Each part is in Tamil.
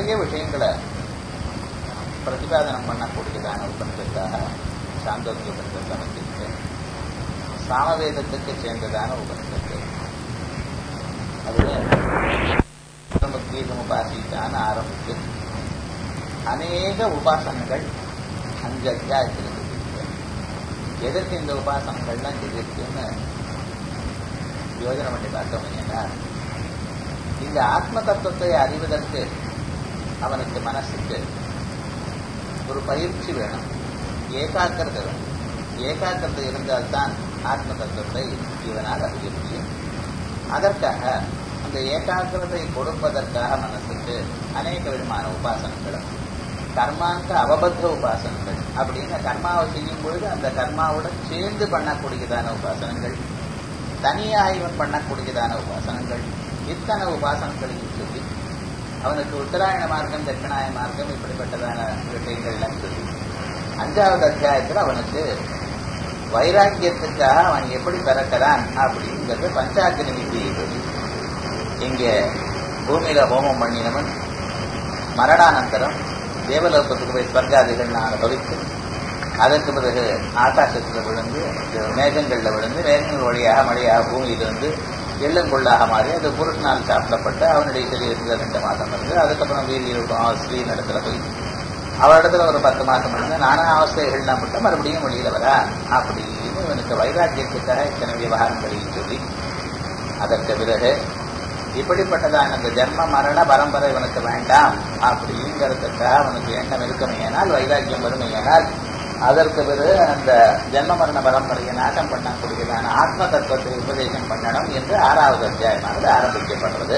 நிறைய விஷயங்களை பிரதிபாதனம் பண்ணக்கூடியதான உபனிஷத்தாக சாந்தோக்கிய உபனிஷத்து அமைஞ்சிருக்கு சாமவேதத்துக்கு சேர்ந்ததான உபனிஷத்து அதுல கீதம் உபாசித்தான ஆரம்பித்து அநேக உபாசனங்கள் அஞ்சு அத்தியாயத்தில் இருக்கு எதற்கு இந்த உபாசனங்கள்லாம் இருக்குன்னு யோஜனை பண்ணி பார்த்தோம்னா இந்த ஆத்ம தத்துவத்தை அறிவதற்கு அவனுக்கு மனசுக்கு ஒரு பயிற்சி வேணும் ஏகாக்கிரதை வேணும் ஏகாக்கிரதை இருந்தால்தான் ஆத்ம தத்துவத்தை இவனால் அறிய முடியும் அதற்காக அந்த ஏகாக்கிரதை கொடுப்பதற்காக மனசுக்கு அநேக விதமான உபாசனங்களும் கர்மாங்க அவபத்த உபாசனங்கள் அப்படின்னு கர்மாவை செய்யும் பொழுது அந்த கர்மாவுடன் சேர்ந்து பண்ணக்கூடியதான உபாசனங்கள் தனியாக இவன் பண்ணக்கூடியதான உபாசனங்கள் இத்தனை உபாசனங்களையும் சொல்லி அவனுக்கு உத்தராயண மார்க்கம் தட்சிணாய மார்க்கம் இப்படிப்பட்டதான விஷயங்கள்லாம் சொல்லி அஞ்சாவது அத்தியாயத்தில் அவனுக்கு வைராக்கியத்துக்காக அவன் எப்படி பிறக்கிறான் அப்படிங்கிறது பஞ்சாக்கினி வித்தியை சொல்லி இங்கே பூமியில ஹோமம் பண்ணினவன் மரணானந்தரம் தேவலோகத்துக்கு போய் ஸ்வர்காதிகள் நான் அனுபவித்து அதற்கு பிறகு ஆகாசத்தில் விழுந்து மேகங்களில் விழுந்து மேகங்கள் வழியாக மழையாக பூமியிலிருந்து எள்ளுங்குள்ளாக மாறி அது புருஷனால் சாப்பிடப்பட்டு அவனுடைய சரீரத்தில் ரெண்டு மாதம் இருந்து அதுக்கப்புறம் வீரியிருக்கும் ஸ்ரீ நடத்துல போய் அவரிடத்துல ஒரு பத்து மாசம் இருந்து நானா அவஸ்தைகள்லாம் மட்டும் மறுபடியும் வெளியில வரா அப்படின்னு இவனுக்கு வைராக்கியத்துக்காக இத்தனை விவகாரங்களையும் சொல்லி அதற்கு பிறகு இப்படிப்பட்டதான அந்த ஜென்ம மரண பரம்பரை இவனுக்கு வேண்டாம் அப்படிங்கிறதுக்காக அவனுக்கு எண்ணம் இருக்குமையானால் வைராக்கியம் வறுமையானால் அதற்கு பிறகு அந்த ஜென்ம மரண பரம்பரையை நாசம் பண்ணக்கூடியதான ஆத்ம தத்துவத்தை உபதேசம் பண்ணணும் என்று ஆறாவது அத்தியாயமானது ஆரம்பிக்கப்படுறது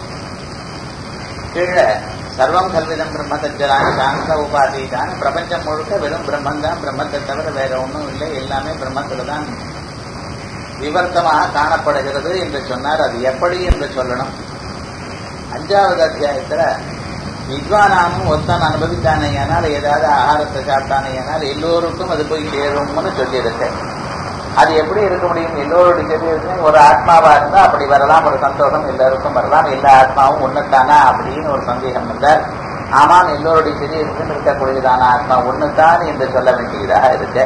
கீழே சர்வம் கல்விதம் பிரம்மத்தஜலான சாந்த உபாதிதான் பிரபஞ்சம் முழுக்க வெறும் பிரம்மன் தான் பிரம்மத்தை தவிர வேற ஒன்றும் இல்லை எல்லாமே பிரம்மத்தில் தான் விவர்த்தமாக காணப்படுகிறது என்று சொன்னார் அது எப்படி என்று சொல்லணும் அஞ்சாவது அத்தியாயத்துல வித்வானாமும் ஒருத்தன் அனுபவித்தானேயானால் ஏதாவது ஆகாரத்தை சாப்பிட்டானேயானால் எல்லோருக்கும் அது போய் சேரும்னு சொல்லியிருக்கேன் அது எப்படி இருக்க முடியும் எல்லோருடைய சரீரத்திலும் ஒரு ஆத்மாவா இருந்தா அப்படி வரலாம் ஒரு சந்தோஷம் எல்லாருக்கும் வரலாம் எல்லா ஆத்மாவும் ஒண்ணுத்தானா அப்படின்னு ஒரு சந்தேகம் இருந்தார் ஆமாம் எல்லோருடைய சரீரத்திலும் இருக்கக்கூடியதான ஆத்மா ஒண்ணுதான் என்று சொல்ல வேண்டியதாக இருக்கு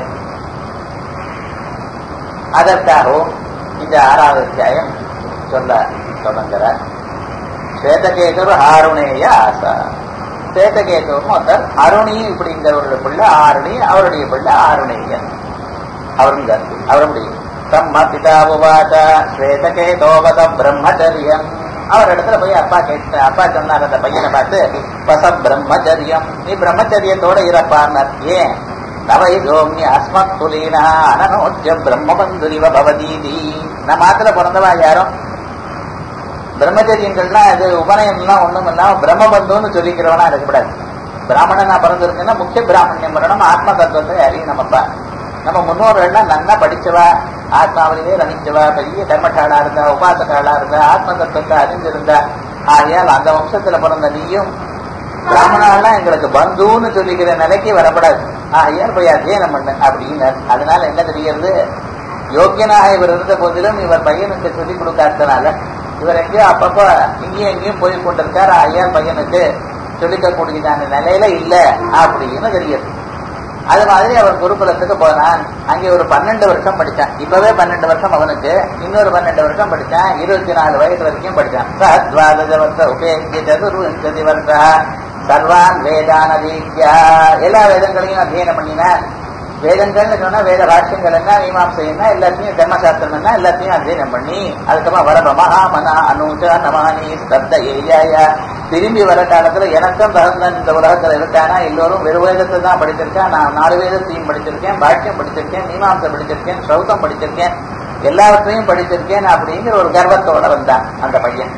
அதற்காகவும் இந்த ஆறாவது அத்தியாயம் சொல்ல தொடங்குகிறார் ஸ்வேதகேதுரு ஆருணேய ஆசா ஸ்வேதகேதுவும் ஒருத்தர் அருணி இப்படிங்கிறவருடைய பிள்ளை ஆருணி அவருடைய பிள்ளை ஆருணேயன் அவருங்க அவருடைய பிரம்ம பிதாவுவாத ஸ்வேதகேதோவத பிரம்மச்சரியம் அவர் இடத்துல போய் அப்பா கேட்ட அப்பா சொன்னார் அந்த பையனை பார்த்து பச பிரம்மச்சரியம் நீ பிரம்மச்சரியத்தோட இருப்பார் ஏன் நவை கோம்னி அஸ்மத் துலீனா அனனோஜ பிரம்மபந்துரிவ பவதீதி நம்ம ஆத்துல பிறந்தவா யாரும் பிரம்மச்சரியங்கள்னா அது உபநயம்லாம் ஒண்ணும் இல்லாம பிரம்மபந்துன்னு சொல்லிக்கிறவனா இருக்கக்கூடாது பிராமணனா பிறந்திருக்குன்னா முக்கிய பிராமணியம் வரணும் ஆத்ம தத்துவத்தை அறியணுமப்பா நம்ம முன்னோர்கள்லாம் நல்லா படிச்சவா ஆத்மாவிலேயே ரமிச்சவா பெரிய கர்மட்டாளா இருந்தா உபாசகாளா இருந்தா ஆத்ம தத்துவத்தை அறிஞ்சிருந்தா ஆகையால் அந்த வம்சத்துல பிறந்த நீயும் பிராமணாலாம் எங்களுக்கு பந்துன்னு சொல்லிக்கிற நிலைக்கு வரப்படாது ஆகையால் போய் அத்தியனம் பண்ணு அப்படின்னு அதனால என்ன தெரிகிறது யோக்கியனாக இவர் இருந்த போதிலும் இவர் பையனுக்கு சொல்லிக் கொடுக்காதனால இவர் எங்கேயோ அப்பப்போ இங்கேயும் எங்கேயும் போய் கொண்டிருக்கார் ஐயார் பையனுக்கு சொல்லிக்கக்கூடியதான நிலையில இல்ல அப்படின்னு தெரியுது அது மாதிரி அவன் குருகுலத்துக்கு போனான் அங்கே ஒரு பன்னெண்டு வருஷம் படிச்சான் இப்பவே பன்னெண்டு வருஷம் அவனுக்கு இன்னொரு பன்னெண்டு வருஷம் படிச்சான் இருபத்தி நாலு வயது வரைக்கும் படிச்சான் சத்வாதஜ வருஷ உபேக்கிய சதுர்விஞ்சதி வருஷா சர்வான் வேதான ரீத்யா எல்லா வேதங்களையும் அத்தியனம் பண்ணினான் வேதங்கள்னு சொன்னா வேத பாஷ்யங்கள் என்ன மீமாசை என்ன எல்லாத்தையும் தர்மசாஸ்திரம் என்ன எல்லாத்தையும் அத்தியனம் பண்ணி அதுக்கப்புறம் வரப மகாமனா அனுஜ நமானி ஸ்தப்த ஏயாய திரும்பி வர காலத்துல எனக்கும் தகுந்த இந்த உலகத்துல இருக்கானா எல்லோரும் வெறு வேதத்தை தான் படிச்சிருக்கேன் நான் நாலு வேதத்தையும் படிச்சிருக்கேன் பாஷ்யம் படிச்சிருக்கேன் மீமாசை படிச்சிருக்கேன் சௌதம் படிச்சிருக்கேன் எல்லாவற்றையும் படிச்சிருக்கேன் அப்படிங்கிற ஒரு கர்வத்தோட வந்தான் அந்த பையன்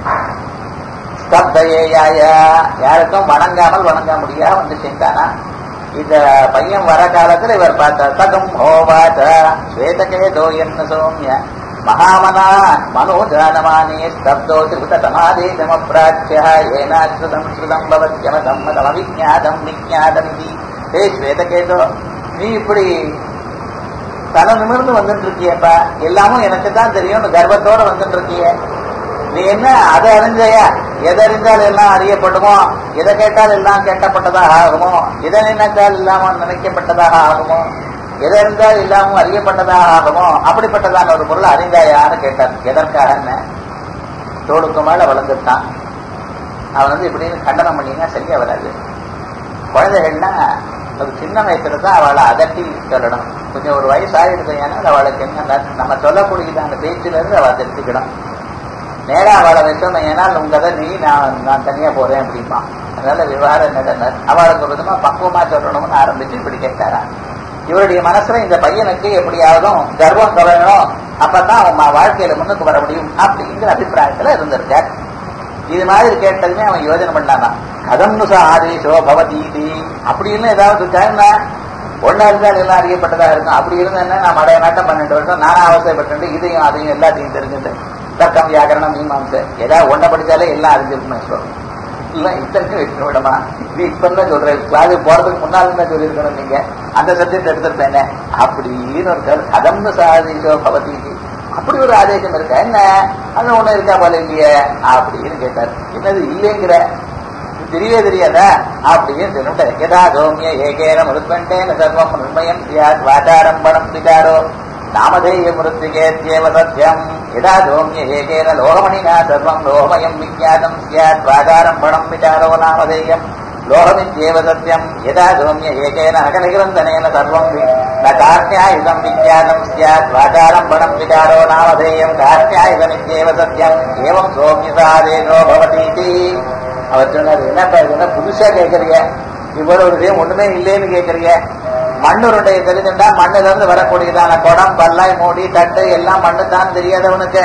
ஸ்தப்தையாய யாருக்கும் வணங்காமல் வணங்க முடியாம வந்து சேர்ந்தானா இந்த பையன் வர காலத்துல இவர் பார்த்தார் தகம் ஹோவாச்ச ஸ்வேதகேதோ என்ன சௌமிய மகாமனா மனோஜானமானே ஸ்தப்தோ திரிபுத சமாதே தம பிராட்சிய ஏனாஸ்ருதம் ஸ்ருதம் பவத்யம தம்மதம் அவிஜாதம் விஜாதம் இது ஹே ஸ்வேதகேதோ நீ இப்படி தலை நிமிர்ந்து வந்துட்டு இருக்கியப்பா எல்லாமும் எனக்கு தான் தெரியும் கர்வத்தோட வந்துட்டு இருக்கிய நீ என்ன அதை அறிஞ்சையா எதறிந்தால் எல்லாம் அறியப்படுமோ எதை கேட்டால் எல்லாம் கேட்கப்பட்டதாக ஆகுமோ எதை நினைத்தால் இல்லாமல் நினைக்கப்பட்டதாக ஆகுமோ எதை அறிந்தால் இல்லாமல் அறியப்பட்டதாக ஆகுமோ அப்படிப்பட்டதான ஒரு பொருள் அறிந்தாயான்னு கேட்டார் எதற்காக என்ன தோளுக்கு மேல வளர்ந்துட்டான் அவன் வந்து இப்படின்னு கண்டனம் பண்ணினா சரியா வராது குழந்தைகள்னா ஒரு சின்ன வயசுல தான் அவளை அதட்டி சொல்லணும் கொஞ்சம் ஒரு வயசு ஆயிடுது ஏன்னா அவளுக்கு என்ன நம்ம சொல்லக்கூடியது அந்த பேச்சுல இருந்து அவளை தெரிஞ்சுக்கணும் நேரா அவளை வச்சோம் ஏன்னால் உங்க கதை நீ நான் நான் தனியா போறேன் அப்படிமா அதனால விவகாரம் நடந்தார் அவளுக்கு ஒரு விதமா பக்குவமா சொல்லணும்னு ஆரம்பிச்சு இப்படி கேட்டாரா இவருடைய மனசுல இந்த பையனுக்கு எப்படியாவதும் கர்வம் கலங்கணும் அப்பதான் அவன் வாழ்க்கையில முன்னுக்கு வர முடியும் அப்படிங்கிற அபிப்பிராயத்துல இருந்திருக்கார் இது மாதிரி கேட்டதுமே அவன் யோஜனை பண்ணானா கதம்னு ஆதேஷோ பவதீதி அப்படின்னு ஏதாவது இருக்காருன்னா ஒன்னா இருந்தால் எல்லாம் அறியப்பட்டதா இருக்கும் அப்படி இருந்தா நான் மடைய நாட்டம் பன்னெண்டு வருஷம் நானும் அவசரப்பட்டு இதையும் அதையும் எல்லாத்தையும் தெரிஞ்சுட்டு தர்க்கம் வியாக்கரணம் மீமாம்சை ஏதாவது ஒன்றை படிச்சாலே எல்லாம் அறிஞ்சிருக்குமே சொல்றோம் இல்ல இத்தனைக்கும் வைக்க விடமா இது இப்ப தான் சொல்றேன் கிளாஸ் போறதுக்கு முன்னாலும் தான் சொல்லியிருக்கணும் நீங்க அந்த சப்ஜெக்ட் எடுத்திருப்பேன் அப்படின்னு ஒரு கரு கதம்னு சாதீஷோ பவதீதி அப்படி ஒரு ஆதேசம் இருக்கா என்ன அது ஒண்ணு இருக்கா போல இல்லையே அப்படின்னு கேட்டார் என்னது இல்லைங்கிற தெரியவே தெரியாதா அப்படின்னு சொல்லிட்டு எதா சௌமிய ஏகேன முருத்வண்டேன சர்வம் நிர்மயம் சியாத் வாச்சாரம்பணம் விகாரோ நாமதேய மிருத்திகேத்யேவ சத்யம் யதா சௌமிய ஏகேன லோகமணினா சர்வம் லோகமயம் விஜாதம் சியாத் வாச்சாரம்பணம் விகாரோ நாமதேயம் லோகமித்யேவ சத்யம் யதா சௌமிய ஏகேன அகலகிரந்தனேன சர்வம் न कार्त्यायुधम् विज्ञातम् स्यात् वाचारम्भणम् विचारो नामधेयम् कार्त्यायुधमित्येव सत्यम् एवम् சோமியசாதேனோ பவதீதி அவர் சொன்னார் என்னப்பா இது புதுசா கேட்கறீங்க இவ்வளவு ஒரு விஷயம் ஒண்ணுமே இல்லைன்னு கேட்கறீங்க மண்ணுருடைய தெரிஞ்சுட்டா மண்ணுல இருந்து வரக்கூடியதான குடம் பல்லாய் மூடி தட்டு எல்லாம் மண்ணு தான் தெரியாதவனுக்கு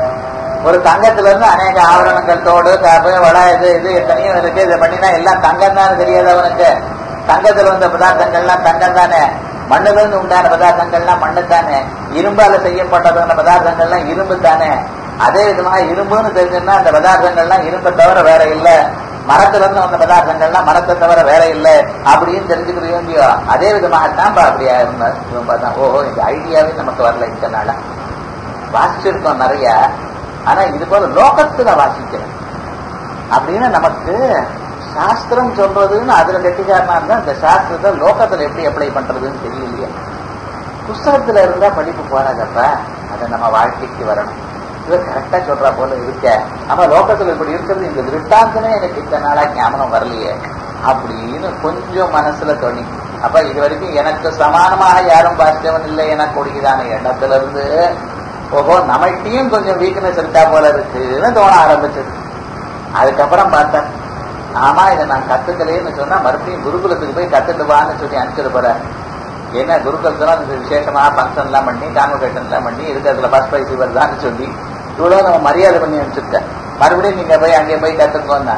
ஒரு தங்கத்துல இருந்து அநேக ஆவரணங்கள் தோடு காப்பு வடை இது இது எத்தனையும் இருக்கு இதை பண்ணினா எல்லாம் தங்கம் தான் தெரியாதவனுக்கு தங்கத்துல வந்த பதார்த்தங்கள்லாம் தங்கம் தானே மண்ணுல இருந்து உண்டான பதார்த்தங்கள்லாம் மண்ணு தானே இரும்பால செய்யப்பட்டதான பதார்த்தங்கள்லாம் இரும்பு தானே அதே விதமாக இரும்புன்னு தெரிஞ்சுன்னா அந்த பதார்த்தங்கள்லாம் இரும்பை தவிர வேற இல்ல மரத்துல இருந்து வந்த பதார்த்தங்கள்லாம் மரத்தை தவிர வேற இல்ல அப்படின்னு தெரிஞ்சுக்கிறோம் இல்லையோ அதே விதமாகத்தான் அப்படியா இருந்தார் இவன் பார்த்தா ஓஹோ இந்த ஐடியாவே நமக்கு வரல இத்தனால வாசிச்சிருக்கோம் நிறைய ஆனா இது போல லோகத்துல வாசிக்கிறேன் அப்படின்னு நமக்கு சாஸ்திரம் சொல்றதுன்னு அதுல கெட்டிக்காரனா இருந்தா இந்த சாஸ்திரத்தை லோகத்துல எப்படி அப்ளை பண்றதுன்னு தெரியலையே புஸ்தகத்துல இருந்தா படிப்பு போறாதப்ப அதை நம்ம வாழ்க்கைக்கு வரணும் இவர் கரெக்டா சொல்றா போல இருக்க ஆமா லோகத்துல இப்படி இருக்கிறது இந்த திருட்டாந்தமே எனக்கு இத்தனை நாளா ஞாபகம் வரலையே அப்படின்னு கொஞ்சம் மனசுல தோணி அப்ப இது வரைக்கும் எனக்கு சமானமாக யாரும் பாசிட்டவன் இல்லை எனக்கு கூடியதான இடத்துல இருந்து ஓஹோ நம்மள்கிட்டயும் கொஞ்சம் வீக்னஸ் இருக்கா போல இருக்குன்னு தோண ஆரம்பிச்சது அதுக்கப்புறம் பார்த்தேன் ஆமா இதை நான் கத்துக்கலேன்னு சொன்னா மறுபடியும் குருகுலத்துக்கு போய் கத்துட்டு வான்னு சொல்லி அனுப்பிச்சிட்டு போறேன் என்ன குருகுலத்துல அந்த விசேஷமா ஃபங்க்ஷன் எல்லாம் பண்ணி கான்வகேஷன் எல்லாம் பண்ணி இருக்கிறதுல ஃபர்ஸ்ட் பிரைஸ் வருதான்னு சொல்லி இவ்வளவு நம்ம மரியாதை பண்ணி அனுப்பிச்சிருக்கேன் மறுபடியும் நீங்க போய் அங்கே போய் கத்துக்கோன்னா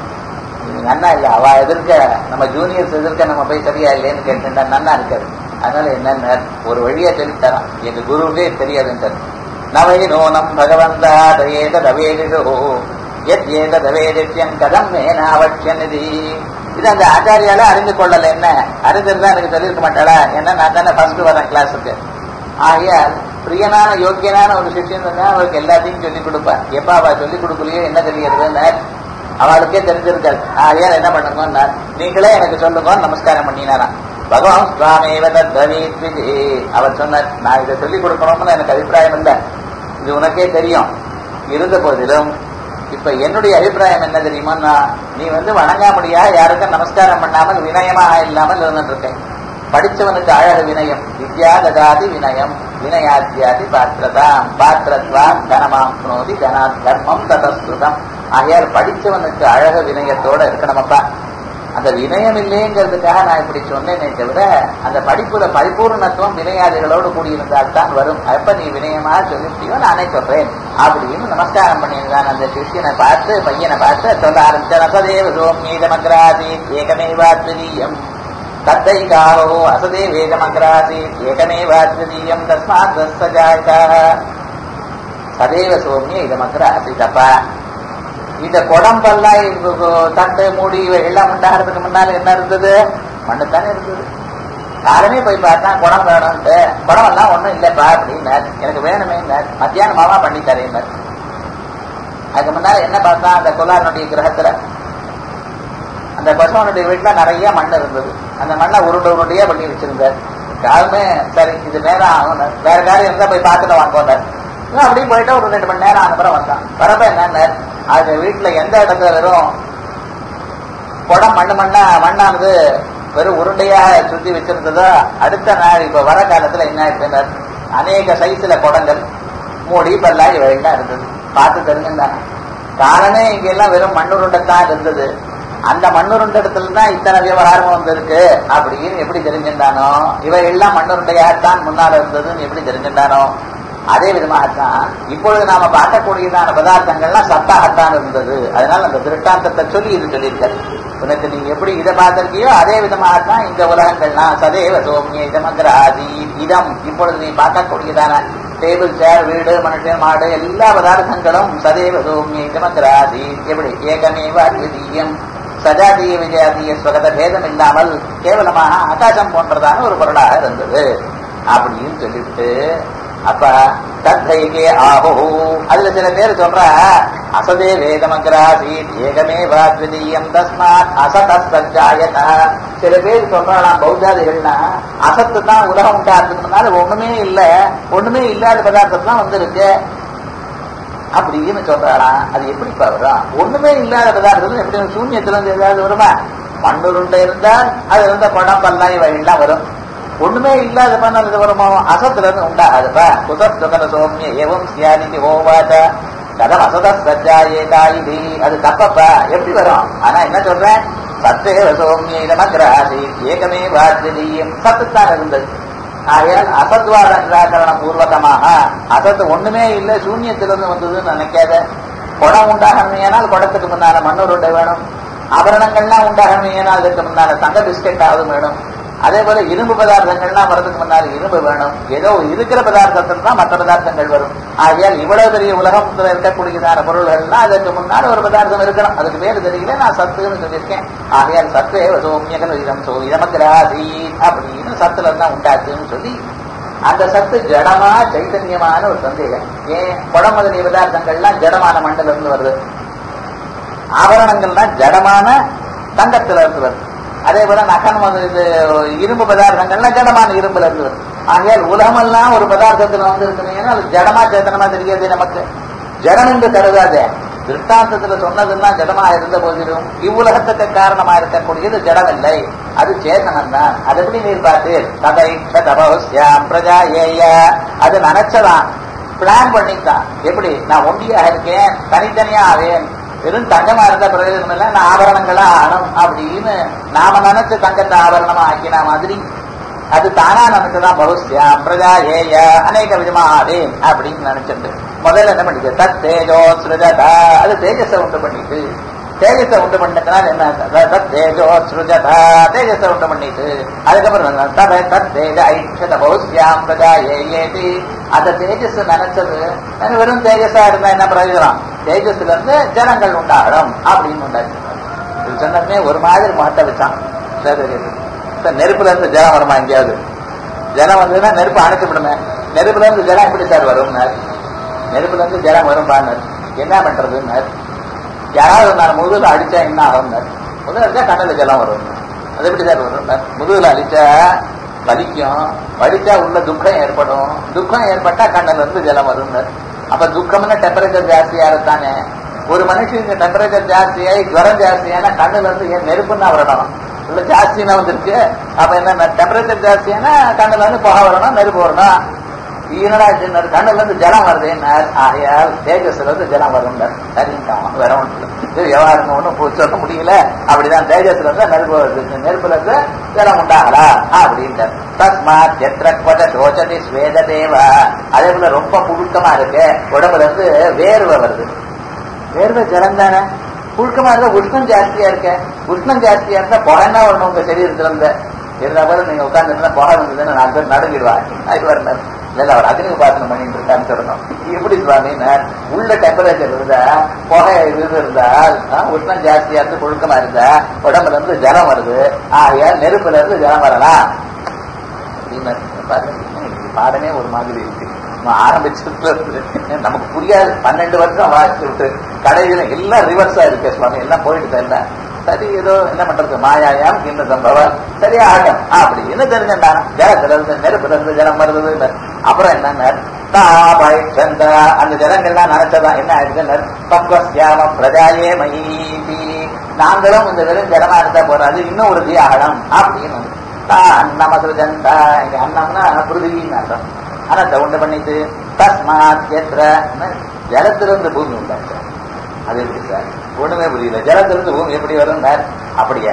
நன்னா இல்ல அவ எதிர்க்க நம்ம ஜூனியர்ஸ் எதிர்க்க நம்ம போய் சரியா இல்லைன்னு கேட்டுட்டா நன்னா இருக்காது அதனால என்னென்ன ஒரு வழியா சொல்லித்தரான் எங்க குருவுக்கே தெரியாதுன்றார் நவை நோனம் பகவந்தா தயேத தவேதிஷோ எத் ஏத தவேதித்யம் கதம் மேனாவட்சநிதி இது அந்த ஆச்சாரியால அறிந்து கொள்ளல என்ன அறிந்திருந்தா எனக்கு சொல்லியிருக்க மாட்டாளா ஏன்னா நான் தானே ஃபர்ஸ்ட் வரேன் கிளாஸுக்கு ஆகையால் பிரியனான யோக்கியனான ஒரு சிஷியன் இருந்தா அவருக்கு எல்லாத்தையும் சொல்லிக் கொடுப்பார் எப்ப அவ சொல்லிக் கொடுக்கலையோ என்ன தெரிகிறதுன்னு அவளுக்கே தெரிஞ்சிருக்காரு ஆகையால் என்ன பண்ணுங்க நீங்களே எனக்கு சொல்லுங்க நமஸ்காரம் பண்ணினாராம் பகவான் சுவாமேவ தத்வீத் அவர் சொன்னார் நான் இதை சொல்லிக் கொடுக்கணும்னு எனக்கு அபிப்பிராயம் இல்லை இது உனக்கே தெரியும் இருந்த போதிலும் இப்ப என்னுடைய அபிப்பிராயம் என்ன தெரியுமா நீ வந்து வணங்காமடியா யாருக்கும் நமஸ்காரம் பண்ணாமல் வினயமாக இல்லாமல் இருந்துட்டு இருக்கேன் படிச்சவனுக்கு அழகு வினயம் வித்யா ததாதி வினயம் வினயாத்தியாதி பாத்திரதாம் பாத்திரத்வா தனமாம் நோதி தனா தர்மம் ததஸ்துதம் ஆகையால் படிச்சவனுக்கு அழக வினயத்தோட இருக்கணுமப்பா அந்த வினயம் இல்லைங்கிறதுக்காக நான் இப்படி சொன்னேனே தவிர அந்த படிப்புல பரிபூர்ணத்துவம் வினயாதிகளோடு கூடியிருந்தால் தான் வரும் அப்ப நீ வினயமா சொல்லிட்டியோ நானே சொல்றேன் அப்படின்னு நமஸ்காரம் பண்ணியிருந்தான் அந்த சிஷியனை பார்த்து பையனை பார்த்து சொல்ல ஆரம்பிச்சார் அசதேவ சோமீதமக்ராசி ஏகமேவாத்வதீயம் தத்தை காவோ அசதே வேதமக்ராசி ஏகமேவாத்வதீயம் தஸ்மாத் சஜாயதா சதேவ சோமிய இதமக்ராசி தப்பா இந்த குடம்பெல்லாம் தட்டு மூடி எல்லாம் உண்டாகிறதுக்கு முன்னால என்ன இருந்தது மண்ணு தானே இருந்தது யாருமே போய் பார்த்தா குடம் வேணும்ட்டு குடம் எல்லாம் ஒண்ணும் இல்லப்பா அப்படின்னார் எனக்கு வேணுமே மத்தியானம் மாமா பண்ணி தரேன் அதுக்கு முன்னால என்ன பார்த்தா அந்த குலாரனுடைய கிரகத்துல அந்த பசுவனுடைய வீட்டுல நிறைய மண் இருந்தது அந்த மண்ணை உருண்டை உருண்டையா பண்ணி வச்சிருந்தார் யாருமே சரி இது நேரம் ஆகும் வேற காரியம் இருந்தா போய் பார்த்துட்டு வாங்கோண்டார் அப்படியே போயிட்டு ஒரு ரெண்டு மணி நேரம் அனுப்புறம் வந்தான் வரப்ப என்னன்னு அது வீட்டுல எந்த இடத்துல வெறும் குடம் மண்ணு மண்ணா மண்ணானது வெறும் உருண்டையாக சுத்தி வச்சிருந்ததோ அடுத்த நாள் இப்ப வர காலத்துல என்ன ஆயிடுச்சுன்னா அநேக சைஸ்ல குடங்கள் மூடி பல்லா இவைகள்லாம் இருந்தது பார்த்து தெரிஞ்சுருந்தாங்க காரணமே இங்க எல்லாம் வெறும் மண்ணுருண்டை தான் இருந்தது அந்த மண்ணுருண்ட இடத்துல தான் இத்தனை விவகாரமும் வந்திருக்கு அப்படின்னு எப்படி தெரிஞ்சிருந்தானோ இவை எல்லாம் மண்ணுருண்டையாகத்தான் முன்னால இருந்ததுன்னு எப்படி தெரிஞ்சிருந்தானோ அதே விதமாகத்தான் இப்பொழுது நாம பார்க்கக்கூடியதான பதார்த்தங்கள்லாம் சத்தாகத்தான் இருந்தது அதனால அந்த திருஷ்டாந்தத்தை சொல்லி இது சொல்லியிருக்காரு உனக்கு நீங்க எப்படி இதை பார்த்திருக்கியோ அதே விதமாகத்தான் இந்த உலகங்கள்லாம் சதேவ சோமிய இதமகிராதி இதம் இப்பொழுது நீ பார்க்கக்கூடியதான டேபிள் சேர் வீடு மனுஷன் மாடு எல்லா பதார்த்தங்களும் சதேவ சோமிய இதமகிராதி எப்படி ஏகமேவ அத்விதீயம் சஜாதீய விஜயாதீய ஸ்வகத பேதம் இல்லாமல் கேவலமாக ஆகாசம் போன்றதான ஒரு பொருளாக இருந்தது அப்படின்னு சொல்லிவிட்டு அப்ப தத்தைகே ஆஹோ அதுல சில பேர் சொல்ற அசதே வேதமகிராசீத் ஏகமே வாத்விதீயம் தஸ்மாத் அசதஸ்தாயத சில பேர் சொல்றாளாம் பௌத்தாதிகள்னா அசத்து தான் உலகம் உண்டாகிறதுக்கு முன்னால ஒண்ணுமே இல்ல ஒண்ணுமே இல்லாத பதார்த்தம் தான் வந்திருக்கு அப்படின்னு சொல்றாளாம் அது எப்படிப்பா வரும் ஒண்ணுமே இல்லாத பதார்த்தம் எப்படி சூன்யத்துல இருந்து ஏதாவது வருமா மண்ணுருண்டை இருந்தால் அது இருந்த படம் பல்லாம் இவைகள்லாம் வரும் ஒண்ணுமே இல்லாத பண்ண இது வருமோ அசத்துல இருந்து உண்டாகாதுப்பா குதஸ்துகர சோமிய ஏவம் சியாதிக்கு ஓவாத கதம் அசத சஜ்ஜாயேதா இது அது தப்பப்பா எப்படி வரும் ஆனா என்ன சொல்றேன் சத்தேவ சோமிய இதமகிராசி ஏகமே வாத்தியம் சத்துத்தான் இருந்தது ஆகையால் அசத்வாத நிராகரணம் பூர்வகமாக அசத்து ஒண்ணுமே இல்லை சூன்யத்திலிருந்து வந்ததுன்னு நினைக்காத குடம் உண்டாகணுமேனால் குடத்துக்கு முன்னால மண்ணூருண்டை வேணும் ஆபரணங்கள்லாம் உண்டாகணுமேனால் அதுக்கு முன்னால தங்க பிஸ்கெட் ஆகுது வேணும் அதே போல இரும்பு பதார்த்தங்கள்லாம் வரதுக்கு முன்னால இரும்பு வேணும் ஏதோ இருக்கிற பதார்த்தத்தில் தான் மற்ற பதார்த்தங்கள் வரும் ஆகையால் இவ்வளவு பெரிய உலகத்துல இருக்கக்கூடியதான பொருள்கள்லாம் அதற்கு முன்னால ஒரு பதார்த்தம் இருக்கணும் அதுக்கு பேரு தெரியல நான் சத்துன்னு சொல்லியிருக்கேன் ஆகையால் சத்து சோமியகன் இதம் சோ இதமகிராசி அப்படின்னு சத்துல தான் உண்டாச்சுன்னு சொல்லி அந்த சத்து ஜடமா சைத்தன்யமான ஒரு சந்தேகம் ஏன் குடம் முதலிய பதார்த்தங்கள்லாம் ஜடமான மண்டல இருந்து வருது ஆபரணங்கள்லாம் ஜடமான தங்கத்துல இருந்து வருது அதே போல நகன் வந்து இது இரும்பு பதார்த்தங்கள்லாம் ஜடமான இரும்புல இருந்து வருது ஆகையால் உலகமெல்லாம் ஒரு பதார்த்தத்துல வந்து இருக்குன்னா அது ஜடமா சேதனமா தெரியாது நமக்கு ஜடம் என்று கருதாதே திருஷ்டாந்தத்துல சொன்னதுன்னா ஜடமா இருந்த போதிலும் இவ்வுலகத்துக்கு காரணமா இருக்கக்கூடியது ஜடம் இல்லை அது சேதனம் தான் அது எப்படி நீர் பார்த்து ததைக்ஷ தபோஸ்யாம் பிரஜா ஏய அது நினைச்சதான் பிளான் பண்ணித்தான் எப்படி நான் ஒண்டியாக இருக்கேன் தனித்தனியா ஆவேன் வெறும் தங்கமா இருந்த பிரயோஜனம் இல்லை நான் ஆபரணங்களா ஆனும் அப்படின்னு நாம நினைச்சு தங்கத்தை ஆபரணமா ஆக்கின மாதிரி அது தானா நினைச்சுதான் பகுஸ்யாம் பிரஜா ஏய அநேக விதமா ஆவேன் அப்படின்னு நினைச்சிட்டு முதல்ல என்ன பண்ணிட்டு தத் தேஜோ சுரஜதா அது தேஜஸை உண்டு பண்ணிட்டு தேஜஸை உண்டு பண்ணதுனால என்ன தத் தேஜோ சுரஜதா தேஜஸை உண்டு பண்ணிட்டு அதுக்கப்புறம் தத தத் தேஜ ஐஷத பௌஸ்யாம் பிரஜா ஏயேதி அந்த தேஜஸ் நினைச்சது வெறும் தேஜஸா இருந்தா என்ன பிரயோஜனம் தேஜஸ்ல இருந்து ஜனங்கள் உண்டாகணும் அப்படின்னு உண்டாச்சு இது சொன்னதுமே ஒரு மாதிரி மகத்தை வச்சான் நெருப்புல இருந்து ஜலம் வருமா எங்கேயாவது ஜலம் வந்ததுன்னா நெருப்பு அணைச்சு விடுமே நெருப்புல இருந்து ஜலம் எப்படி சார் வரும் நெருப்புல இருந்து ஜலம் வரும் பாருனர் என்ன பண்றதுன்னார் யாராவது நான் முதுகுல அடிச்சா என்ன ஆகும் முதுகுல அடிச்சா கண்ணில் ஜலம் வரும் அது எப்படி சார் வரும் முதுகுல அடிச்சா வலிக்கும் வலிச்சா உள்ள துக்கம் ஏற்படும் துக்கம் ஏற்பட்டா கண்ணில் இருந்து ஜலம் வரும் அப்ப துக்கம்னா டெம்பரேச்சர் ஜாஸ்தியா இருக்கானே ஒரு மனுஷனுக்கு டெம்பரேச்சர் ஜாஸ்தியாகி ஜுரம் ஜாஸ்தியான கண்ணுல இருந்து ஏன் நெருப்புன்னா வரணும் உள்ள ஜாஸ்தினா வந்துருக்கு அப்ப என்ன டெம்பரேச்சர் ஜாஸ்தியானா கண்ணுல இருந்து புகை வரணும் நெருப்பு வரணும் ஈனடா சின்ன கண்ணுல இருந்து ஜலம் வருது ஆகையால் தேஜஸ்ல இருந்து ஜலம் வரும் சரிங்க வேற ஒன்று இது விவகாரம் ஒன்றும் சொல்ல முடியல அப்படிதான் தேஜஸ்ல இருந்து நெருப்பு வருது நெருப்புல இருந்து ஜலம் உண்டாகலா அப்படின்ட்டு தஸ்மாத் எத்திர கொட தோச்சதி ஸ்வேத தேவா அதே போல ரொம்ப புழுக்கமா இருக்கு உடம்புல இருந்து வேர்வை வருது வேர்வை ஜலம் தானே புழுக்கமா இருந்தா உஷ்ணம் ஜாஸ்தியா இருக்க உஷ்ணம் ஜாஸ்தியா இருந்தா புகைன்னா வரணும் உங்க சரீரத்துல இருந்து இருந்தா போல நீங்க உட்கார்ந்து இருந்தா புகை வந்ததுன்னு நாலு பேர் நடுங்கிடுவாங்க அது வரணும் இல்ல அவர் அக்னி உபாசனம் பண்ணிட்டு இருக்கான்னு சொல்லணும் எப்படி சுவாமின்னு உள்ள டெம்பரேச்சர் இருந்தா புகை இது இருந்தால் உஷ்ணம் ஜாஸ்தியா இருந்து புழுக்கமா இருந்தா உடம்புல இருந்து ஜலம் வருது ஆகையால் நெருப்புல இருந்து ஜலம் வரலாம் அப்படின்னு பாடமே ஒரு மாதிரி இருக்கு நம்ம ஆரம்பிச்சதுல இருந்து நமக்கு புரியாது பன்னெண்டு வருஷம் வாசிச்சு விட்டு கடையில எல்லாம் ரிவர்ஸா இருக்கு சுவாமி எல்லாம் போயிட்டு இல்ல சரி ஏதோ என்ன பண்றது மாயாயாம் இந்த சம்பவம் சரியா ஆட்டம் அப்படின்னு தெரிஞ்சுட்டானா ஜலத்துல இருந்து நெருப்புல இருந்து ஜலம் வருது இல்ல. அப்புறம் என்ன தாபாய்ச்சந்த அந்த ஜலங்கள்லாம் நினைச்சதான் என்ன ஆயிடுச்சு பக்வசியாம பிரஜாயே மயீதி நாங்களும் இந்த வெறும் ஜலமா இருந்தா போறாது இன்னும் ஒரு தியாகடம் அப்படின்னு அன்னம் அசுரஜந்தா இங்க அன்னம்னா பிருதிவின்னு அர்த்தம் அனந்த உண்டு பண்ணிட்டு தஸ்மாத் எத்திர ஜலத்திலிருந்து பூமி உண்டாச்சு அது எப்படி சார் ஒண்ணுமே புரியல ஜலத்திலிருந்து பூமி எப்படி வரும் அப்படியா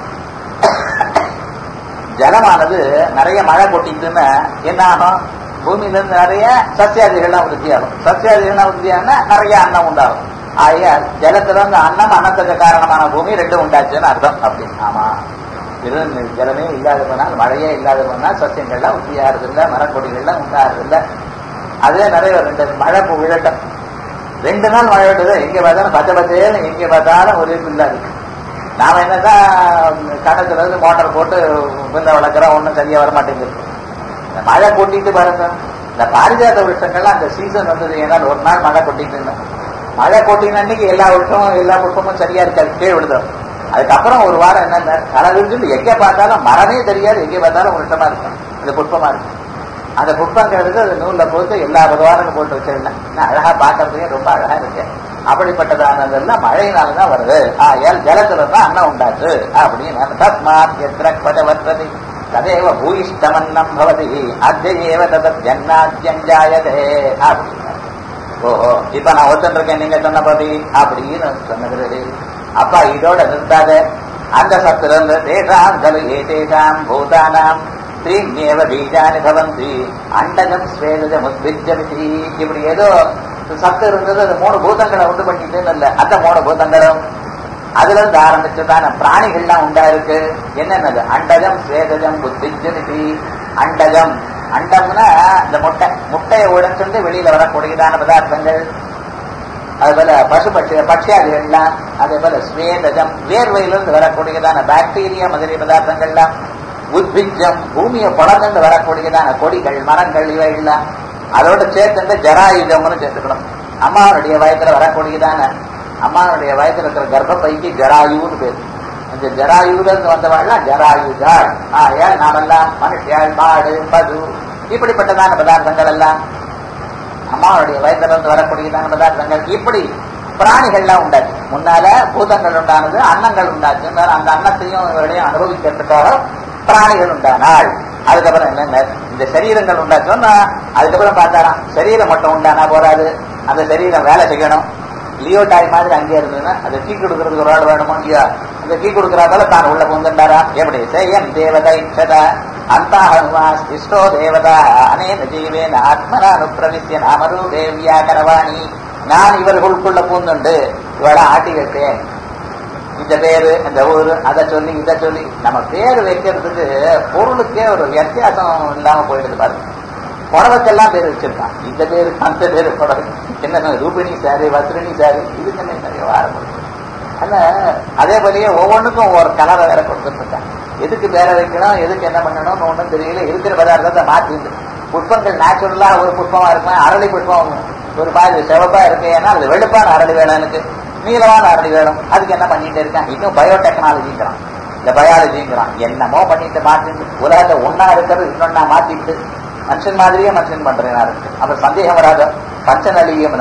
ஜலமானது நிறைய மழை கொட்டிட்டுன்னா என்ன ஆகும் பூமியில இருந்து நிறைய சசியாதிகள்லாம் விருத்தி ஆகும் சசியாதிகள்லாம் விருத்தி ஆகுனா நிறைய அன்னம் உண்டாகும் ஆகையால் ஜலத்துல இருந்து அன்னம் அன்னத்துக்கு காரணமான பூமி ரெண்டும் உண்டாச்சுன்னு அர்த்தம் அப்படின்னு ஆமா வெறும் ஜலமே இல்லாதவனால் மழையே இல்லாதவனால் சசியங்கள்லாம் உத்தியாகிறது இல்லை மரக்கொடிகள்லாம் உண்டாகிறது இல்லை அதே நிறைய ரெண்டு மழை பூ விழட்டும் ரெண்டு நாள் மழை விட்டது எங்க பார்த்தாலும் பச்சை பச்சைன்னு எங்க பார்த்தாலும் ஒரே பில்லா இருக்கு நாம என்னதான் கணத்துல இருந்து மோட்டார் போட்டு பில்ல வளர்க்குறோம் ஒன்றும் சரியா வர மாட்டேங்குது இந்த மழை கொட்டிட்டு பாருங்க இந்த பாரிஜாத விஷயங்கள்லாம் அந்த சீசன் வந்தது ஏன்னா ஒரு நாள் மழை கொட்டிட்டு இருந்தோம் மழை கொட்டின அன்னைக்கு எல்லா விஷயமும் எல்லா புஷ்பமும் சரியா இருக்காது கீழே விடுதோம் அதுக்கப்புறம் ஒரு வாரம் என்ன கலவிருந்து எங்க பார்த்தாலும் மரமே தெரியாது எங்க பார்த்தாலும் ஒரு விஷயமா இருக்கும் இந்த புஷ்பமா இருக்கும் அந்த புஷ்பங்கிறது அது நூல்ல போட்டு எல்லா பகவானுக்கும் போட்டு வச்சிருந்தேன் அழகா பாக்குறதுக்கே ரொம்ப அழகா இருக்கு அப்படிப்பட்டதானதெல்லாம் மழையினாலதான் வருது ஆயால் ஜலத்துல தான் அன்னம் உண்டாச்சு அப்படின்னு தஸ்மாத் எத்திர பதவர்த்ததி ததேவ பூயிஷ்டமன்னம் பவதி அத்தியேவ ததத் ஜன்னாத்யஞ்சாயதே அப்படின்னு ஓஹோ இப்ப நான் ஒருத்தன் இருக்கேன் நீங்க சொன்னபடி அப்படின்னு சொன்னது அப்பா இதோட நிறுத்தாத அந்த சத்திரம் தேசாம் கலு ஏதேஷாம் பூதானாம் ஸ்ரீநேவ பீஜானி பவந்தி அண்டகம் ஸ்வேதஜம் உத்விஜமிதி இப்படி ஏதோ சத்து இருந்தது அது மூணு பூதங்களை உண்டு பண்ணிட்டுன்னு இல்ல அந்த மூணு பூதங்களும் அதுல இருந்து ஆரம்பிச்சதான பிராணிகள்லாம் உண்டா இருக்கு என்னென்னது அண்டகம் ஸ்வேதஜம் உத்விஜமிதி அண்டகம் அண்டம்னா இந்த முட்டை முட்டையை உடைச்சிருந்து வெளியில வரக்கூடியதான பதார்த்தங்கள் அது போல பசு பட்சி பட்சியாதிகள்லாம் அதே போல ஸ்வேதஜம் வேர்வையிலிருந்து வரக்கூடியதான பாக்டீரியா முதலிய பதார்த்தங்கள்லாம் உத்விஜம் பூமியை படர்ந்து வரக்கூடியதான கொடிகள் மரங்கள் இவைகள்லாம் அதோட சேர்த்து ஜராயுதம்னு சேர்த்துக்கணும் அம்மாவனுடைய வயத்துல வரக்கூடியதான அம்மாவனுடைய வயத்துல இருக்கிற கர்ப்பப்பைக்கு ஜராயுன்னு பேரு அந்த ஜராயுல இருந்து வந்தவாள்லாம் ஜராயுதாள் ஆயால் நாமெல்லாம் மனுஷியாள் மாடு பது இப்படிப்பட்டதான பதார்த்தங்கள் எல்லாம் அம்மாவுடைய வயதுல இருந்து வரக்கூடியதான பதார்த்தங்கள் இப்படி பிராணிகள்லாம் உண்டாச்சு முன்னால பூதங்கள் உண்டானது அன்னங்கள் உண்டாச்சு அந்த அன்னத்தையும் இவர்களையும் அனுபவிக்கிறதுக்காக பிராணிகள் உண்டானாள் அதுக்கப்புறம் என்ன இந்த சரீரங்கள் உண்டாச்சோன்னா அதுக்கப்புறம் பார்த்தாராம் சரீரம் மட்டும் உண்டானா போறாது அந்த சரீரம் வேலை செய்யணும் லியோ டாய் மாதிரி அங்கே இருந்ததுன்னா அதை டீ கொடுக்கறதுக்கு ஒரு ஆள் வேணுமோ இல்லையா அந்த டீ கொடுக்கறதால தான் உள்ள வந்துட்டாரா எப்படி செய்யம் தேவதை இச்சதா அந்தாஹிஷ்டோ தேவதா அனேன ஜீவேன ஆத்மனா அனுப்பிரவிசிய நாமரூபே வியாகரவாணி நான் இவர்களுக்குள்ள பூந்துண்டு இவளை ஆட்டி வைப்பேன் இந்த பேரு இந்த ஊரு அதை சொல்லி இதை சொல்லி நம்ம பேர் வைக்கிறதுக்கு பொருளுக்கே ஒரு வித்தியாசம் இல்லாம போயிடுது பாருங்க புடவைக்கெல்லாம் பேர் வச்சிருக்கான் இந்த பேரு அந்த பேரு புடவை என்ன ரூபிணி சாரி வத்ரிணி சாரி இதுக்கு என்ன நிறைய வாரம் ஆனா அதே போலயே ஒவ்வொன்றுக்கும் ஒவ்வொரு கலரை வேற கொடுத்துட்டு இருக்கான் எதுக்கு பேர வைக்கணும் எதுக்கு என்ன பண்ணணும்னு ஒன்றும் தெரியல இருக்கிற பதார்த்தத்தை மாற்றிட்டு புஷ்பங்கள் நேச்சுரலா ஒரு புஷ்பமா இருக்கும் அரளி புஷ்பம் ஒரு பாதி சிவப்பா இருக்கு ஏன்னா அது வெளுப்பான அரளி வேணும் எனக்கு நீளமான அரளி வேணும் அதுக்கு என்ன பண்ணிட்டு இருக்கேன் இன்னும் பயோடெக்னாலஜிங்கிறான் இந்த பயாலஜிங்கிறான் என்னமோ பண்ணிட்டு மாற்றிட்டு உலகத்தை ஒன்னா இருக்கிறது இன்னொன்னா மாத்திட்டு மனுஷன் மாதிரியே மனுஷன் பண்றேன் அப்ப சந்தேகம் வராத பஞ்சநலியம்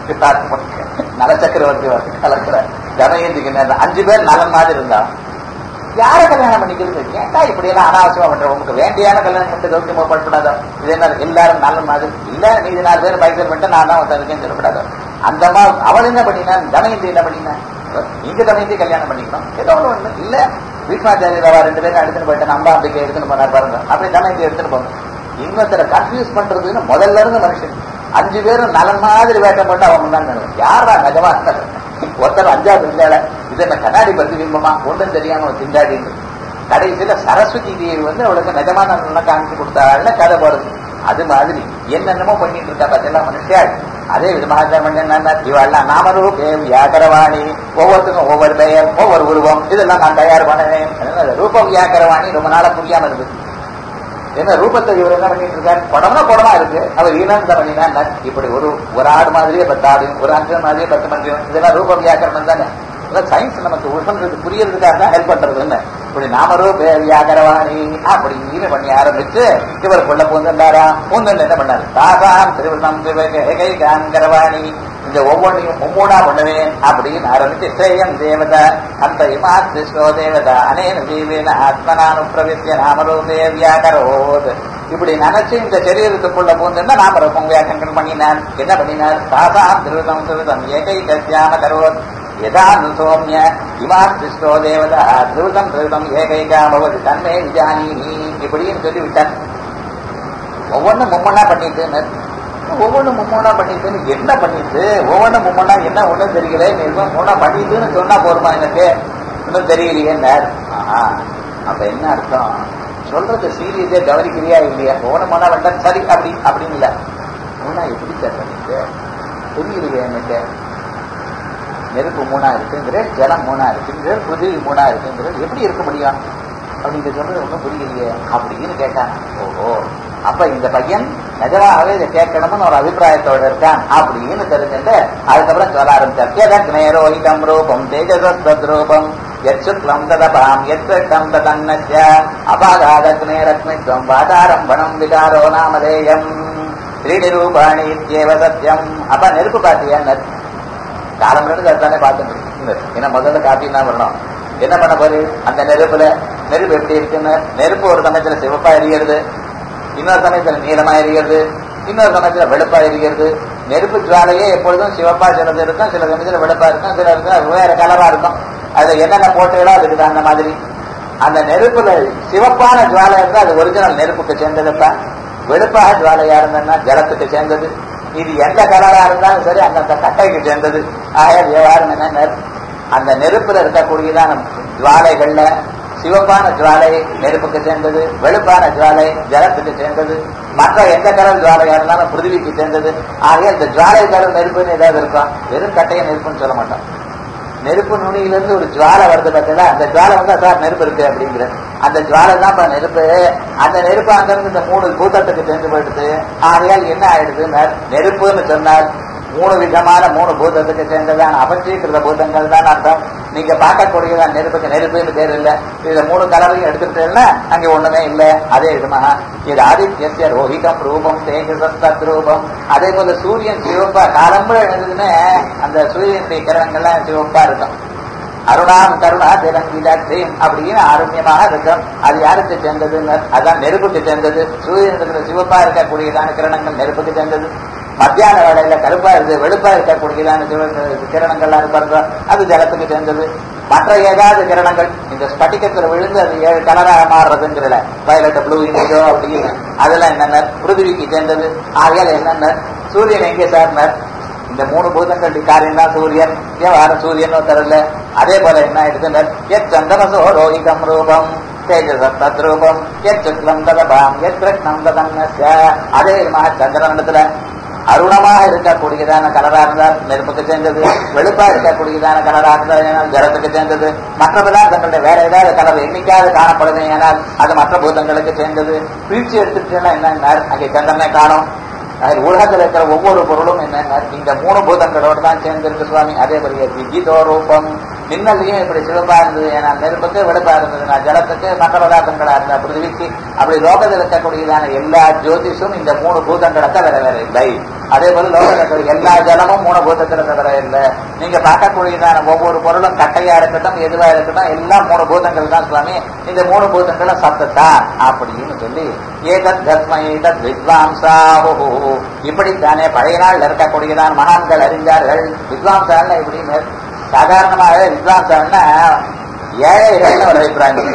நலச்சக்கரவர்த்தி கலக்கிற தமயந்திக்கு அஞ்சு பேர் நலன் மாதிரி இருந்தா யார கல்யாணம் பண்ணிக்கிறது ஏன்டா இப்படி எல்லாம் அனாவசியமா பண்ற உங்களுக்கு வேண்டியான கல்யாணம் பண்ணிட்டு கௌரியமா பண்ணக்கூடாதோ இது என்ன எல்லாரும் நல்ல மாதிரி இல்ல மீதி நாலு பேர் பைசல் பண்ணிட்டு நான் தான் ஒருத்தருக்கேன்னு சொல்லக்கூடாது அந்த மா அவள் என்ன பண்ணினா தமயந்தி என்ன பண்ணினா இங்க தமயந்தி கல்யாணம் பண்ணிக்கணும் ஏதோ ஒண்ணு இல்ல பீஷ்மாச்சாரியரவா ரெண்டு பேரும் எடுத்துட்டு போயிட்டு நம்ம அம்பிக்கை எடுத்துட்டு போனார் பாருங்க அப்படி தமயந்தி எடுத்துட்டு போங்க இன்னொருத்தரை கன்ஃபியூஸ் பண்றதுன்னு முதல்ல இருந்து மனுஷன் அஞ்சு பேரும் நலன் மாதிரி வேட்டம் போட்டு அவங்க தான் யாரா நிஜமா ஒருத்தர் அஞ்சாவது இருந்தால இது என்ன கண்ணாடி பத்தி பிம்பமா ஒன்றும் தெரியாம திண்டாடின்னு கடைசியில சரஸ்வதி தேவி வந்து அவளுக்கு நிஜமான நல்லா காமிச்சு கொடுத்தாள்னு கதை போறது அது மாதிரி என்னென்னமோ பண்ணிட்டு இருக்கா பார்த்தெல்லாம் மனுஷியாள் அதே விதமாக பண்ண இவாள்லாம் நாமரூபே வியாகரவாணி ஒவ்வொருத்தருக்கும் ஒவ்வொரு பெயர் ஒவ்வொரு உருவம் இதெல்லாம் நான் தயார் பண்ணவேன் ரூப வியாகரவாணி ரொம்ப நாளா புரியாம இருக்கு என்ன ரூபத்தை இவர் என்ன பண்ணிட்டு இருக்காரு படம்னா படமா இருக்கு அவர் ஈனந்த பண்ணினா இப்படி ஒரு ஒரு ஆடு மாதிரியே பத்து ஆடு ஒரு அஞ்சு மாதிரியே பத்து மந்திரம் இதெல்லாம் ரூப வியாக்கரணம் தானே சயின்ஸ் நமக்கு உள்பண்றது புரியறதுக்காக தான் ஹெல்ப் பண்றதுன்னு இப்படி நாமரூப வியாகரவாணி அப்படின்னு பண்ணி ஆரம்பிச்சு இவர் கொள்ள பூந்தாரா பூந்தன் என்ன பண்ணாரு தாசாம் திருவிழம் கரவாணி இந்த ஒவ்வொன்றையும் மும்மூடா பண்ணுவேன் அப்படின்னு ஆரம்பிச்சு ஸ்ரேயம் தேவதா அந்த இமாத்ரிஸ்வோ தேவதா அனேன ஜீவேன ஆத்மனானு பிரவித்திய நாமரூபே வியாகரோத் இப்படி நினைச்சு இந்த சரீரத்துக்குள்ள பூந்துன்னா நாமரூபம் வியாக்கரணம் பண்ணினார் என்ன பண்ணினார் தாசாம் திருவிதம் திருவிதம் ஏகை கத்தியாம கரோத் யதா நுசோமிய இமாத்ரிஸ்வோ தேவதா திருவிதம் திருவிதம் ஏகைகா பவதி தன்மே விஜானீனி இப்படின்னு சொல்லி விட்டார் ஒவ்வொன்றும் மும்மொன்னா பண்ணிட்டுன்னு ஒவ்வொன்றும் மும்மூணா பண்ணிட்டுன்னு என்ன பண்ணிட்டு ஒவ்வொன்றும் மும்மொன்னா என்ன ஒண்ணும் தெரியல இன்னும் மூணா பண்ணிட்டுன்னு சொன்னா போருமா எனக்கு இன்னும் தெரியலையேன்னார் ஆஹா அப்ப என்ன அர்த்தம் சொல்றது சீரியஸே கவனிக்கிறியா இல்லையா ஒவ்வொன்றும் மொன்னா வேண்டாம் சரி அப்படி அப்படின்னு இல்ல மூணா எப்படி சார் பண்ணிட்டு புரியலையே எனக்கு நெருப்பு மூணா இருக்குங்கிற ஜலம் மூணா இருக்குங்கிற புதிவி மூணா இருக்குங்கிற எப்படி இருக்க முடியும் அப்படிங்க சொல்றது ஒன்றும் புரியலையே அப்படின்னு கேட்டான் ஓஹோ அப்ப இந்த பையன் நிஜமாகவே இதை கேட்கணும்னு ஒரு அபிப்பிராயத்தோட இருக்கான் அப்படின்னு தெரிஞ்சுட்டு அதுக்கப்புறம் சொல்ல ஆரம்பிச்சார் எதக்னேரோஹிதம் ரூபம் தேஜசஸ்தத் ரூபம் யச்சுக்லம் ததபாம் யத்வட்டம் ததன்னஸ்ய அபாகாதக்னே ரத்மித்வம் வாதாரம்பணம் விகாரோ நாமதேயம் திரீடி ரூபாணி இத்யேவ சத்தியம் அப்ப நெருப்பு பாத்தியா காலம் ரெண்டு அதுதானே பார்த்துட்டு இருக்கு. ஏன்னா முதல்ல காப்பி தான் வரணும் என்ன பண்ண போது அந்த நெருப்புல நெருப்பு எப்படி இருக்குன்னு நெருப்பு ஒரு சமயத்துல சிவப்பா எரிகிறது இன்னொரு சமயத்துல நீளமா எரிகிறது இன்னொரு சமயத்துல வெளுப்பா எரிகிறது நெருப்பு ஜுவாலையே எப்பொழுதும் சிவப்பா சிலது இருக்கும் சில சமயத்துல வெளுப்பா இருக்கும் சில இருக்கும் வேற கலரா இருக்கும் அது என்னென்ன போட்டுகளோ அதுக்கு தகுந்த மாதிரி அந்த நெருப்புல சிவப்பான ஜுவாலை இருந்தா அது ஒரிஜினல் நெருப்புக்கு சேர்ந்ததுப்பா வெளுப்பாக ஜுவாலையா இருந்ததுன்னா ஜலத்துக்கு சேர்ந்தது இது எந்த கலரா இருந்தாலும் சரி அந்தந்த கட்டைக்கு சேர்ந்தது ஆக விவகாரம் என்ன நெருப்பு அந்த நெருப்புல இருக்கக்கூடியதான ஜுவாலைகள்ல சிவப்பான ஜுவாலை நெருப்புக்கு சேர்ந்தது வெளுப்பான ஜுவாலை ஜலத்துக்கு சேர்ந்தது மற்ற எந்த கலர் ஜுவாலையா இருந்தாலும் பிருத்திவிக்கு சேர்ந்தது ஆகிய இந்த ஜுவாலை கலர் நெருப்புன்னு ஏதாவது இருக்கும் வெறும் கட்டையை நெருப்புன்னு சொல்ல மாட்டோம் நெருப்பு நுனியிலிருந்து ஒரு ஜுவாலை வருது பார்த்தீங்களா அந்த ஜுவாலை வந்து சார் நெருப்பு இருக்கு அப்படிங்கிற அந்த ஜுவாலை தான் இப்ப நெருப்பு அந்த நெருப்பு அங்கிருந்து இந்த மூணு பூத்தத்துக்கு சேர்ந்து போயிடுது ஆகையால் என்ன ஆயிடுது நெருப்புன்னு சொன்னால் மூணு விதமான மூணு பூதத்துக்கு சேர்ந்ததான் அபஞ்சீகிருத பூதங்கள் தான் அர்த்தம் நீங்க பார்க்கக்கூடியதான் நெருப்புக்கு நெருப்புன்னு பேர் இல்ல இதுல மூணு கலரையும் எடுத்துக்கிட்டேன்னா அங்க ஒண்ணுமே இல்ல அதே விதமா இது ஆதித்யசிய ரோஹிதம் ரூபம் தேஜசஸ்தத் ரூபம் அதே போல சூரியன் சிவப்பா காலம்புல எழுதுன்னு அந்த சூரியனுடைய கிரணங்கள்லாம் சிவப்பா இருக்கும் அருணாம் கருணா திரங்கீதாட்சியம் அப்படின்னு ஆரண்யமாக இருக்கும் அது யாருக்கு சேர்ந்ததுன்னு அதான் நெருப்புக்கு சேர்ந்தது சூரியனுக்கு சிவப்பா இருக்கக்கூடியதான கிரணங்கள் நெருப்புக்கு சேர்ந்தது மத்தியான வேலையில கருப்பா இருக்கு வெளுப்பா இருக்கக்கூடியதான சிவ கிரணங்கள்லாம் இருப்பாங்க அது ஜலத்துக்கு சேர்ந்தது மற்ற ஏதாவது கிரணங்கள் இந்த ஸ்பட்டிகத்துல விழுந்து அது ஏழு கலராக மாறுறதுங்கிறல வயலட் ப்ளூ இண்டிகோ அப்படின்னு அதெல்லாம் என்னென்ன பிருத்திவிக்கு சேர்ந்தது ஆகையால் என்னென்ன சூரியன் எங்கே சார்னர் இந்த மூணு பூதங்கள் காரியம் தான் சூரியன் வியாபாரம் சூரியன் தரல அதே போல என்ன ஆயிடுது எத் சந்திரசோ ரோஹிதம் ரூபம் தேஜசத் ரூபம் எத் சுக்லம் ததபாம் எத் கிருஷ்ணம் ததன்னஸ்ய அதே விதமாக சந்திரனிடத்துல அருணமாக இருக்கக்கூடியதான கலரா இருந்தால் நெருப்புக்கு சேர்ந்தது வெளுப்பா இருக்கக்கூடியதான கலரா இருந்தால் ஜலத்துக்கு சேர்ந்தது மற்ற பதார்த்தங்களுடைய வேற ஏதாவது கலர் என்னைக்காவது காணப்படுது ஏனால் அது மற்ற பூதங்களுக்கு சேர்ந்தது பிரிச்சு எடுத்துட்டேன்னா என்ன அங்கே சந்திரனை காணும் அதில் உலகத்தில் இருக்கிற ஒவ்வொரு பொருளும் என்ன இந்த மூணு பூதங்களோடு தான் சேர்ந்திருக்கு சுவாமி அதே மாதிரி விஜிதோ ரூபம் மின்னலையும் இப்படி சிவப்பா இருந்தது ஏன்னா நெருப்புக்கு வெளுப்பா இருந்ததுன்னா ஜலத்துக்கு மற்ற பதார்த்தங்களா இருந்தா பிருத்திவிக்கு அப்படி லோகத்தில் இருக்கக்கூடியதான எல்லா ஜோதிஷும் இந்த மூணு பூதங்களை தவிர வேற இல்லை அதே போல லோகத்தில் இருக்கிற எல்லா ஜலமும் மூணு பூதத்தில் தவிர இல்லை நீங்க பார்க்கக்கூடியதான ஒவ்வொரு பொருளும் கட்டையா இருக்கட்டும் எதுவா இருக்கட்டும் எல்லாம் மூணு பூதங்கள் தான் சுவாமி இந்த மூணு பூதங்களும் சத்தத்தான் அப்படின்னு சொல்லி ஏதத் தஸ்மை ஏதத் வித்வாம்சாஹு இப்படித்தானே பழைய நாள் இருக்கக்கூடியதான் மகான்கள் அறிஞர்கள் வித்வாம்சால் எப்படின்னு சாதாரணமாக வித்வாம்சால்னா ஏழைகள்னு ஒரு அபிப்பிராயம்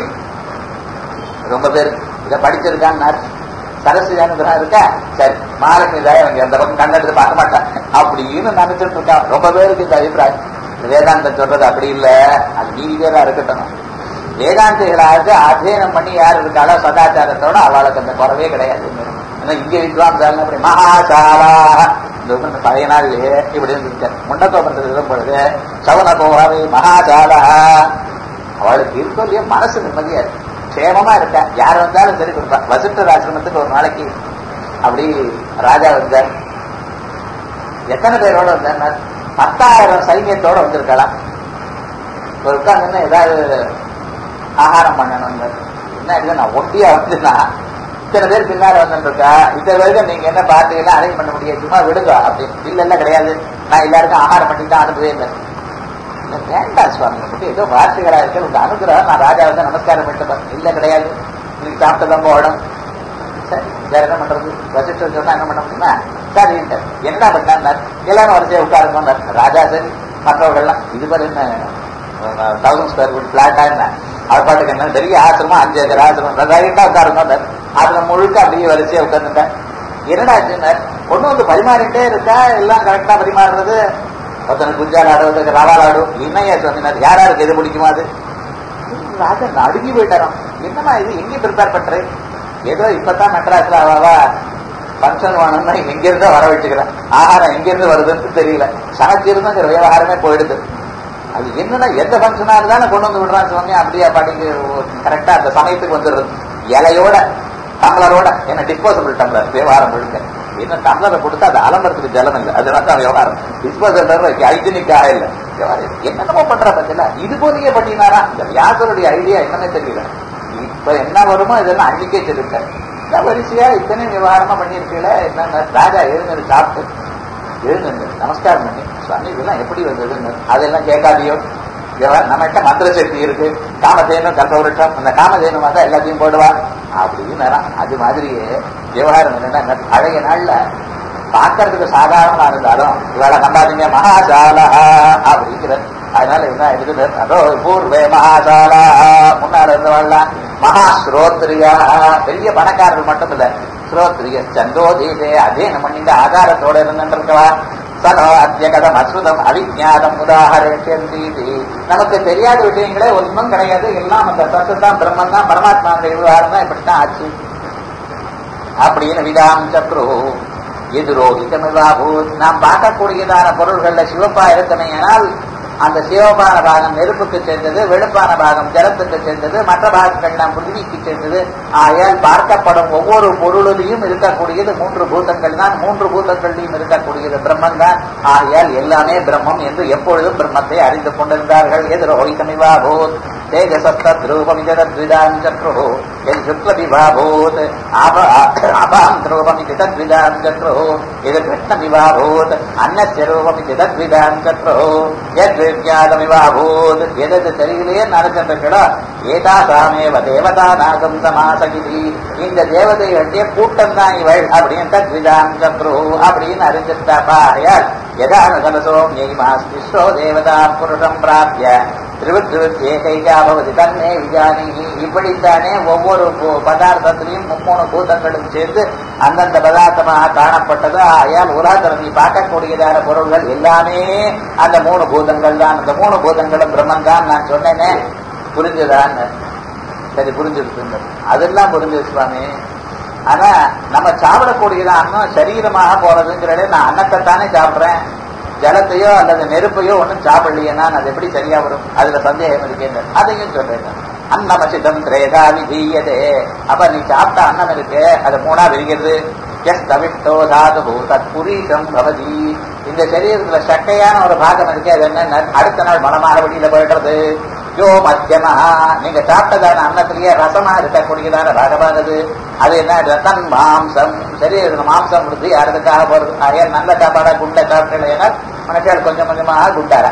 ரொம்ப பேர் இதை படிச்சிருக்கான்னு சரஸ்வதி அனுகிரகம் இருக்கா சரி மகாலட்சுமி தாய் அவங்க அந்த பக்கம் கண்ணெடுத்து பார்க்க மாட்டான் அப்படின்னு நினைச்சிட்டு இருக்கான் ரொம்ப பேருக்கு இந்த அபிப்பிராயம் வேதாந்தம் சொல்றது அப்படி இல்ல அது மீதி பேரா இருக்கட்டும் வேதாந்திகளாக அத்தியனம் பண்ணி யார் இருக்காளோ சதாச்சாரத்தோட அவளுக்கு அந்த குறவே கிடையாது ஆனா இங்க வித்வாம்சால் அப்படி மகாசாலா இந்த பழைய நாள்லயே இப்படி இருந்திருக்க முண்டத்தோப்பத்தில் இருக்கும் பொழுது சவன போகாவே மகாசாலா அவளுக்கு இருக்கோ இல்லையோ மனசு நிம்மதியா இருக்கு க்ஷேமமா இருக்கா யார் வந்தாலும் சரி கொடுப்பா வசிஷ்டர் ஆசிரமத்துக்கு ஒரு நாளைக்கு அப்படி ராஜா வந்தார் எத்தனை பேரோட வந்தார் பத்தாயிரம் சைன்யத்தோட வந்திருக்கலாம் ஒரு உட்கார்ந்து ஏதாவது ஆகாரம் பண்ணணும் என்ன இது நான் ஒட்டியா வந்துனா இத்தனை பேர் பின்னால வந்துருக்கா இத்தனை பேருக்கு நீங்க என்ன பார்த்தீங்கன்னா அரேஞ்ச் பண்ண முடியாது சும்மா விடுங்க அப்படி இல்ல இல்ல கிடையாது நான் எல்லாருக்கும் ஆகாரம் பண்ணி தான் அனுப்பவே இல்லை இல்ல, வேண்டாம் சுவாமி மட்டும் ஏதோ வார்த்தைகளா இருக்கு உங்க அனுகிரகம் நான் ராஜா வந்து நமஸ்காரம் பண்ணிட்டு இல்ல கிடையாது நீங்க சாப்பிட்டதான் போகணும் சரி வேற என்ன பண்றது வசிஷ்டர் சொன்னா என்ன பண்ண முடியுமா சரி என்ன பண்ணார் எல்லாரும் வரிசையா உட்காருங்க ராஜா சரி மற்றவர்கள்லாம் இது மாதிரி என்ன தௌசண்ட் ஸ்கொயர் ஃபீட் பிளாட்டா என்ன அது பாட்டுக்கு என்ன பெரிய ஆசிரமம் அஞ்சு ஏக்கர் ஆசிரமம் ரைட்டா உட்காருங்க அதுல முழுக்க அப்படியே வரிசையா உட்கார்ந்துட்டேன் என்னடா ஆச்சுன்னார் ஒண்ணு வந்து பரிமாறிட்டே இருக்கா எல்லாம் கரெக்டா பரிமாறுறது ஒருத்தனுக்கு குஞ்சால் ஆடு ஒருத்தனுக்கு ரவால் ஆடு என்னையா சொன்னார் யார் யாருக்கு எது பிடிக்குமா அது ராஜா நடுங்கி போயிட்டாராம் என்னமா இது எங்க ப்ரிப்பேர் பண்றேன் ஏதோ இப்பதான் மெட்ராஸ்ல அவாவா ஃபங்க்ஷன் வேணும்னா எங்க இருந்தோ வர வச்சுக்கிறேன் ஆகாரம் எங்க இருந்து வருதுன்னு தெரியல சமைச்சிருந்தோங்கிற விவகாரமே போயிடுது அது என்னன்னா எந்த ஃபங்க்ஷனா இருந்தாலும் கொண்டு வந்து விடுறான்னு சொன்னே அப்படியே பாட்டிக்கு கரெக்டா அந்த சமயத்துக்கு வந்துடுறது இலையோட டம்ளரோட என்ன டிஸ்போசபிள் டம்ளர் விவகாரம் முழுக்க என்ன டம்ளரை கொடுத்தா அது அலம்பரத்துக்கு ஜலம் இல்லை அது வந்து விவகாரம் டிஸ்போசல் ஹைஜீனிக்கா இல்ல விவகாரம் என்னென்னமோ பண்ற பத்தில இது போலயே பண்ணினாரா இந்த வியாசருடைய ஐடியா என்னன்னே தெரியல இப்ப என்ன வருமோ இதெல்லாம் அன்னைக்கே சொல்லிருக்காரு இந்த வரிசையா இத்தனை விவகாரமா பண்ணிருக்கீங்களே என்ன ராஜா எழுந்து சாப்பிட்டு எழுந்து நமஸ்காரம் பண்ணி சுவாமி இதெல்லாம் எப்படி வந்ததுன்னு அதெல்லாம் கேட்காதியோ இவன் நம்மகிட்ட மந்திர சக்தி இருக்கு காமதேனு கல்பவருஷம் அந்த காமதேனு தான் எல்லாத்தையும் போடுவா அப்படின்னு அது மாதிரியே விவகாரம் என்னன்னா பழைய நாள்ல பார்க்கறதுக்கு சாதாரணமா இருந்தாலும் இவளை நம்பாதீங்க மகாசாலா அப்படிங்கிறது அதனால என்ன இருக்குது அதோ பூர்வே மகாசாலா முன்னால இருந்தவாள்லாம் மகா ஸ்ரோத்ரியா பெரிய பணக்காரர்கள் மட்டும் இல்ல ஸ்ரோத்ரிய சந்தோதீதே அதே நம்ம பண்ணிட்டு ஆதாரத்தோட இருந்துருக்கவா சனோ அத்தியகதம் அசுதம் அவிஜாதம் உதாகரேஷந்தி நமக்கு தெரியாத விஷயங்களே ஒன்றும் கிடையாது எல்லாம் அந்த தத்து தான் பிரம்மன் தான் பரமாத்மா விவகாரம் தான் இப்படித்தான் ஆச்சு அப்படின்னு விதாம் சக்ரு எதிரோகிதமிவாபூத் நாம் பார்க்கக்கூடியதான பொருள்கள்ல சிவப்பா இருக்கமையானால் அந்த சிவப்பான பாகம் நெருப்புக்கு சேர்ந்தது வெளுப்பான பாகம் ஜலத்துக்கு சேர்ந்தது மற்ற பாகங்கள்லாம் பிருத்திவிக்கு சேர்ந்தது ஆகையால் பார்க்கப்படும் ஒவ்வொரு பொருளிலையும் இருக்கக்கூடியது மூன்று பூதங்கள் தான் மூன்று பூதங்களிலும் இருக்கக்கூடியது பிரம்மன் தான் ஆகையால் எல்லாமே பிரம்மம் என்று எப்பொழுதும் பிரம்மத்தை அறிந்து கொண்டிருந்தார்கள் எதிரோகிதமிவா பூத் தேஜசஸ்தத்ரூபமிதத்விதாம் சக்ரு என் சுக்லபிவாபூத் அபாம் ரூபமிதி தத்விதாம் சக்ரு இது கிருஷ்ணமிவாபூத் அன்னஸ்ய ரூபமிதி தத்விதாம் சக்ரு எத் விஜாதமிவாபூத் எதது தெரியலையே நடக்கின்றோ ஏதாசாமேவ தேவதா நாகம் சமாசகிதி இந்த தேவதைகளுடைய கூட்டம் தான் இவள் அப்படின்னு தத்விதாம் சக்ரு அப்படின்னு அறிஞ்சிருந்தாப்பா ஆகையால் யதானுகலசோம்யைமாஸ்திஷ்டோ தேவதா புருஷம் பிராப்திய திருவித்திருத் ஏகைகா பவதி தன்னை விஜானிகி இப்படித்தானே ஒவ்வொரு பு- பதார்த்தத்திலையும் மும்மூணு பூதங்களும் சேர்ந்து அந்தந்த பதார்த்தமாக காணப்பட்டது ஆயால் உலகத்தில் நீ பார்க்கக்கூடியதான பொருள்கள் எல்லாமே அந்த மூணு பூதங்கள் தான் அந்த மூணு பூதங்களும் பிரம்மன் தான் நான் சொன்னேனே புரிஞ்சுதான் சரி புரிஞ்சிருக்கு அதெல்லாம் புரிஞ்சது சுவாமி ஆனா நம்ம சாப்பிடக்கூடியதான் அன்னம் சரீரமாக போறதுங்கிறதே நான் அன்னத்தை தானே சாப்பிடுறேன் ஜலத்தையோ அல்லது நெருப்பையோ ஒன்றும் சாப்பிடலையேனா அது எப்படி சரியா வரும் அதுல சந்தேகம் இருக்கேன் அதையும் சொல்றேன் அன்னமசிதம் திரேதா விதீயதே அப்ப நீ சாப்பிட்ட அன்னம் இருக்கு அது மூணா விரிகிறது எஸ் தவிட்டோ தாது தத் புரீஷம் பவதி இந்த சரீரத்துல சக்கையான ஒரு பாகம் இருக்கு அது என்ன அடுத்த நாள் மனமாக வெளியில போயிடுறது யோ மத்தியமா நீங்க சாப்பிட்டதான அன்னத்திலேயே ரசமா இருக்கக்கூடியதான பாகமானது அது என்ன ரத்தன் மாம்சம் சரீரத்துல மாம்சம் விடுது யாருக்காக போறது ஆகையால் நல்ல சாப்பாடா குண்டை சாப்பிட்டா மனுஷால் கொஞ்சம் கொஞ்சமாக குண்டாரா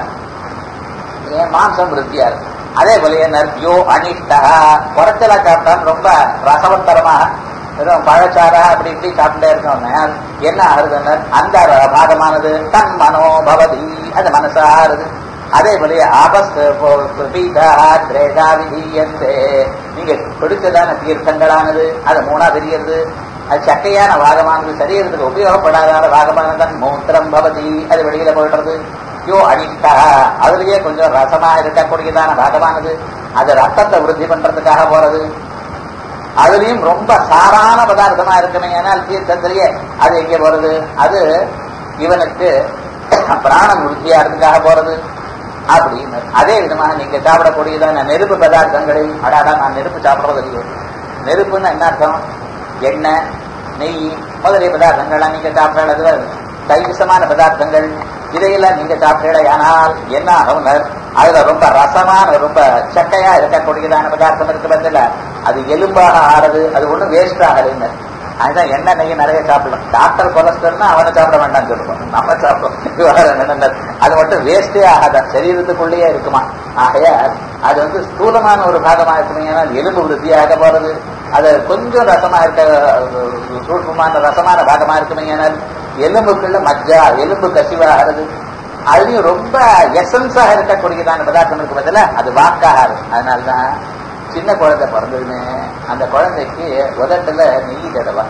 ஏன் மாம்சம் விருத்தியா இருக்கு அதே போல என்ன யோ அனிஷ்டா குறைச்சலா சாப்பிட்டான் ரொம்ப ரசவத்தரமாக வெறும் பழச்சாரா அப்படி இப்படி சாப்பிட்டே இருக்கோம் என்ன ஆகுதுன்னு அந்த பாகமானது தன் மனோபவதி அது மனசாருது அதே போல ஆபஸ் பீதா திரேதா விதீயந்தே நீங்க பிடிச்சதான தீர்த்தங்களானது அது மூணா தெரியறது அது சக்கையான பாகமானது சரீரத்துக்கு உபயோகப்படாத பாகமானது மூத்திரம் பவதி அது வெளியில போயிடுறது யோ அனிஷ்டா அதுலயே கொஞ்சம் ரசமா இருக்கக்கூடியதான பாகமானது அது ரத்தத்தை விருத்தி பண்றதுக்காக போறது அதுலயும் ரொம்ப சாரான பதார்த்தமா இருக்குமே ஏனால் தீர்த்தத்திலேயே அது எங்க போறது அது இவனுக்கு பிராணம் விருத்தியாகிறதுக்காக போறது அப்படின்னு அதே விதமாக நீங்க சாப்பிடக்கூடியதான நெருப்பு பதார்த்தங்களை அடாடா நான் நெருப்பு சாப்பிடுறது இல்லையே நெருப்புன்னு என்ன அர்த்தம் எண்ணெய் நெய் முதலிய பதார்த்தங்கள்லாம் நீங்க சாப்பிடுறது தைவிசமான பதார்த்தங்கள் இதையெல்லாம் நீங்க சாப்பிடலையானால் என்ன ஆகும் அதுல ரொம்ப ரசமான ரொம்ப சக்கையா இருக்கக்கூடியதான பதார்த்தம் இருக்கு பத்தில அது எலும்பாக ஆறது அது ஒண்ணும் வேஸ்ட் ஆகலைன்னு அதுதான் எண்ணெய் நெய் நிறைய சாப்பிடலாம் டாக்டர் கொலஸ்ட்ரால்னா அவனை சாப்பிட வேண்டாம்னு சொல்லுவோம் நம்ம சாப்பிடுவோம் அது மட்டும் வேஸ்டே ஆகாத சரீரத்துக்குள்ளேயே இருக்குமா ஆகையால் அது வந்து ஸ்தூலமான ஒரு பாகமா இருக்குமே எலும்பு விருத்தியாக போறது அது கொஞ்சம் ரசமா இருக்க சூட்சமான ரசமான பாகமா இருக்குமே எலும்புக்குள்ள மஜ்ஜா எலும்பு கசிவாகிறது அதுலயும் ரொம்ப எசன்ஸாக இருக்கக்கூடியதான பதார்த்தம் இருக்கு பதில அது வாக்காக இருக்கும் அதனால்தான் சின்ன குழந்தை பிறந்ததுன்னு அந்த குழந்தைக்கு உதட்டுல நெய் தடவா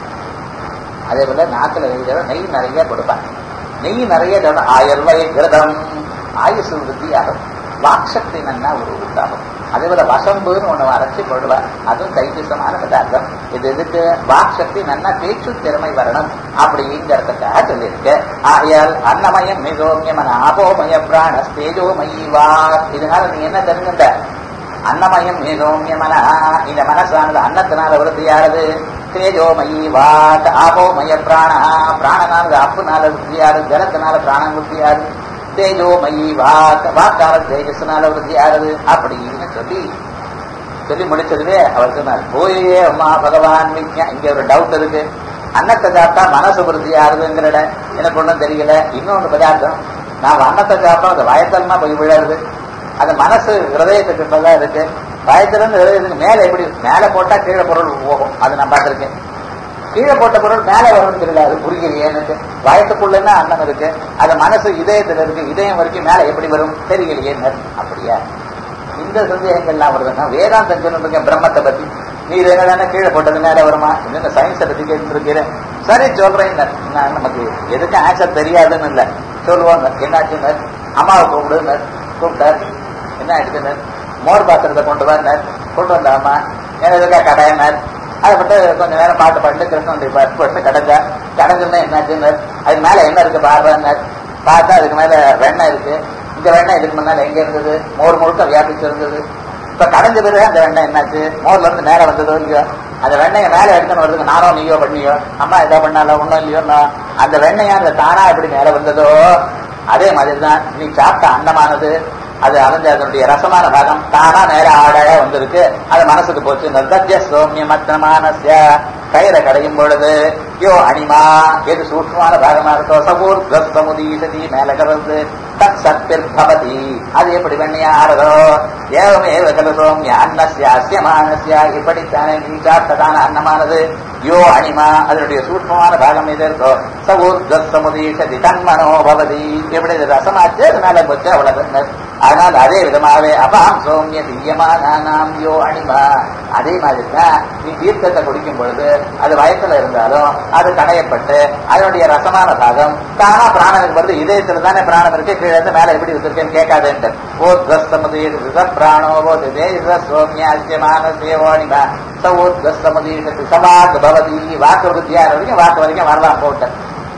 அதே போல நாக்குல நெய் தடவை நெய் நிறைய கொடுப்பாங்க நெய் நிறைய தடவை ஆயிரம் ரூபாய் கிரதம் ஆயுசு விருத்தி ஆகும் வாக்சக்தி நன்னா ஒரு உண்டாகும் அதே போல வசம்புன்னு ஒண்ணு அரைச்சி போடுவா அதுவும் கைபிசமான பதார்த்தம் இது எதுக்கு வாக்சக்தி நன்னா பேச்சு திறமை வரணும் அப்படிங்கிறதுக்காக சொல்லியிருக்கு ஆகையால் அன்னமயம் மிகோமியமன ஆபோமய பிராண ஸ்தேஜோமயி வா இதனால நீ என்ன தெரிஞ்சுட்ட அன்னமயம் மேகோமியமன இந்த மனசானது அன்னத்தினால விருத்தியானது தேஜோமயி வாட் ஆபோமய பிராண பிராணனானது அப்புனால விருத்தியாரு ஜலத்தினால பிராணம் விருத்தியாரு தேஜோமயி வாக் வாக்கால தேஜஸ்னால விருத்தியாருது அப்படின்னு சொல்லி சொல்லி முடிச்சதுவே அவர் சொன்னார் போயே அம்மா பகவான் விஞ்ஞா இங்க ஒரு டவுட் இருக்கு அன்னத்தை சாப்பிட்டா மனசு விருத்தி ஆறுதுங்கிற எனக்கு ஒன்றும் தெரியல இன்னொன்று பதார்த்தம் நான் அன்னத்தை சாப்பிட்டா அது வயத்தல்மா போய் விழருது அது மனசு ஹிரதயத்துக்கு தான் இருக்கு பயத்திலிருந்து ஹிரதயத்துக்கு மேல எப்படி மேல போட்டா கீழே பொருள் போகும் அது நான் பார்த்திருக்கேன் கீழே போட்ட பொருள் மேல வரும்னு தெரியல அது புரியலையே எனக்கு வயத்துக்குள்ளன்னா அன்னம் இருக்கு அது மனசு இதயத்துல இருக்கு இதயம் வரைக்கும் மேல எப்படி வரும் தெரியலையே அப்படியா இந்த சந்தேகங்கள்லாம் வருதுன்னா வேதாந்தம் சொல்லிருக்கேன் பிரம்மத்தை பத்தி நீர் என்னதானே கீழே போட்டது மேல வருமா இந்த சயின்ஸை பத்தி கேட்டு இருக்கிறேன் சரி சொல்றேன் நான் நமக்கு எதுக்கு ஆன்சர் தெரியாதுன்னு இல்ல சொல்லுவாங்க என்னாச்சுன்னு அம்மாவை கூப்பிடுன்னு கூப்பிட்டார் என்ன ஆயிடுச்சுன்னு மோர் பாத்திரத்தை கொண்டு வந்தார் கொண்டு வந்தாமா எதுக்கா கடையினார் அதை பட்டு கொஞ்ச நேரம் பாட்டு பாட்டு கிருஷ்ணனுடைய பருப்பு எடுத்து கடைஞ்சா கடைஞ்சுன்னா என்னாச்சுன்னு அது மேல என்ன இருக்கு பாடுறார் பார்த்தா அதுக்கு மேல வெண்ணெய் இருக்கு இந்த வெண்ணெய் இதுக்கு முன்னால எங்க இருந்தது மோர் முழுக்க வியாபிச்சு இருந்தது இப்ப கடைஞ்ச பிறகு அந்த வெண்ணெய் என்னாச்சு மோர்ல இருந்து மேல வந்ததோ இல்லையோ அந்த வெண்ணெயை மேல எடுத்துன்னு வருதுக்கு நானோ நீயோ பண்ணியோ அம்மா ஏதோ பண்ணாலோ ஒண்ணும் இல்லையோ அந்த வெண்ணெயா அந்த தானா எப்படி மேல வந்ததோ அதே மாதிரிதான் நீ சாப்பிட்ட அன்னமானது அது அலைஞ்ச அதனுடைய ரசமான பாகம் தானா நேர ஆடையா வந்திருக்கு அது மனசுக்கு போச்சு நர்தஜ சோமிய மத்தமானசிய கயிறை கடையும் பொழுது யோ அனிமா எது சூட்சமான பாகமா இருக்கோ சபூர் சமுதீசதி மேல கலந்து தத் சத்திர் பவதி அது எப்படி வெண்ணையா ஆறதோ ஏவமேவ கல சோமிய அன்னசிய அசியமானசிய இப்படித்தானே நீ சாப்பிட்டதான அன்னமானது யோ அனிமா அதனுடைய சூட்சமான பாகம் எது இருக்கோ சபூர் சமுதீசதி தன்மனோ பவதி எப்படி இது ரசமாச்சு அது மேல போச்சு அவ்வளவு அதனால் அதே விதமாகவே அபாம் சோமிய திவ்யமானாம் யோ அனிமா அதே மாதிரி தான் நீ தீர்க்கத்தை குடிக்கும் பொழுது அது வயத்துல இருந்தாலும் அது கடையப்பட்டு அதனுடைய ரசமான பாகம் தானா பிராணனுக்கு வருது இதயத்துல தானே பிராணம் இருக்கு கீழே இருந்து மேல எப்படி வச்சிருக்கேன்னு கேட்காதுன்ட்டு ஓ துவஸ்தமதி பிராணோ போது தேச சோமியாசியமான சேவோனிமா சவோத்வஸ்தமதி சவாக்கு பவதி வாக்கு விருத்தியார் வரைக்கும் வாக்கு வரைக்கும் வரலாம் போட்டேன்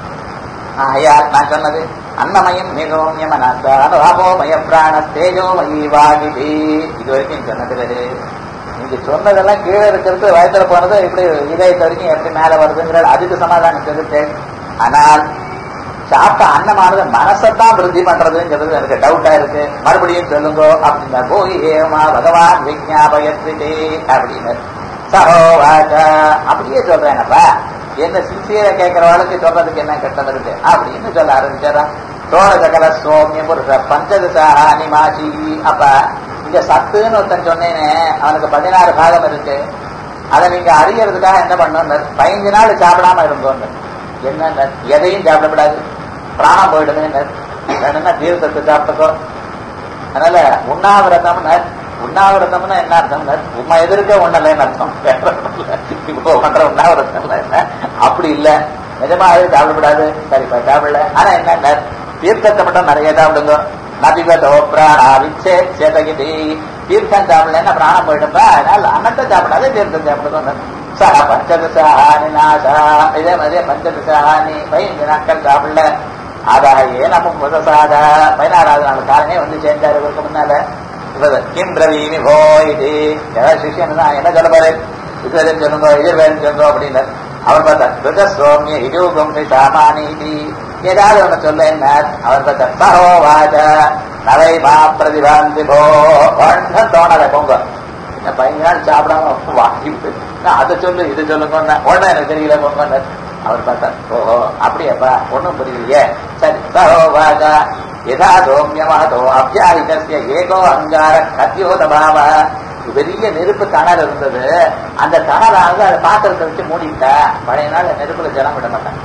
ஐயா நான் சொன்னது அன்னமயம் மிகவும் யமனாபோமய பிராண தேஜோமயி வாகிபி இது வரைக்கும் சொன்னது நீங்க சொன்னதெல்லாம் கீழே இருக்கிறது வயத்துல போனது இப்படி இதயத்து வரைக்கும் எப்படி மேல வருதுங்கிற அதுக்கு சமாதானம் சொல்லிட்டேன் ஆனால் சாப்பிட்ட அன்னமானது மனசத்தான் விருத்தி பண்றதுங்கிறது எனக்கு டவுட்டா இருக்கு மறுபடியும் சொல்லுங்க அப்படின்னா போய் ஏமா பகவான் விஜாபயத்திட்டே அப்படின்னு சரோவாச்சா அப்படியே சொல்றேனப்பா என்ன சின்சியரா கேட்கிறவளுக்கு சொல்றதுக்கு என்ன கட்டம் இருக்கு அப்படின்னு சொல்ல ஆரம்பிச்சாரா சோழ சகல சோமிய புருஷ பஞ்சதசாணி மாசி அப்ப இங்க சத்துன்னு ஒருத்தன் சொன்னேனே அவனுக்கு பதினாறு பாகம் இருக்கு அதை நீங்க அறியறதுக்காக என்ன பண்ணணும் பதினஞ்சு நாள் சாப்பிடாம இருந்தோன்னு என்ன எதையும் சாப்பிடக்கூடாது பிராணம் போயிடுதுன்னு வேணும்னா தீர்த்தத்தை சாப்பிட்டுக்கோ அதனால உண்ணாவிரதம்னு உண்ணாவிரதம்னா என்ன அர்த்தம் உண்மை எதிர்க்க ஒண்ணலைன்னு அர்த்தம் இப்போ பண்ற உண்ணாவிரதம் என்ன அப்படி இல்ல நிஜமாவே சாப்பிடக்கூடாது சரிப்பா சாப்பிடல ஆனா என்ன தீர்த்தத்தை மட்டும் நிறைய சாப்பிடுங்க நபிவதோ பிராணா விச்சே சேதகிதி தீர்த்தம் சாப்பிடலன்னா பிராணம் போயிடும்பா அதனால அன்னத்தை சாப்பிடாது தீர்த்தம் சாப்பிடுங்க சக பஞ்சதசாஹானி நாசா இதே மாதிரி பஞ்சதசாஹானி பதினஞ்சு நாட்கள் சாப்பிடல ஆதாக ஏனமும் முதசாத பதினாறாவது நாள் காலமே வந்து சேர்ந்தார் இவருக்கு முன்னால இவர் கிம் பிரவீமி போ இது ஏதாவது சிஷியன் தான் என்ன சொல்ல பாரு இது சொல்லுங்க இது வேணும் சொல்லுங்க அப்படின்னு அவர் பார்த்தார் ருத சோமிய இதுகும் சாமானி ஏதாவது ஒண்ணு சொல்ல என்ன அவர் பார்த்தார் சகோவாஜ நவை மா பிரதிபாந்தி போ ஒன்றும் தோணலை போங்க என்ன பதினஞ்சு நாள் சாப்பிடாம வாங்கிட்டு நான் அதை சொல்லு இது சொல்லுங்க ஒன்னும் எனக்கு தெரியல போங்க அவர் பார்த்தார் ஓஹோ அப்படியாப்பா ஒன்னும் புரியலையே சரி சகோவாஜ யதா சோமியமஹதோ அபியாஹிதஸ்ய ஏகோ அங்கார கத்தியோதபாவ பெரிய நெருப்பு தணல் இருந்தது அந்த தணலானது அதை பாத்திரத்தை வச்சு மூடிட்டா பழைய நாள் நெருப்புல ஜலம் விட மாட்டாங்க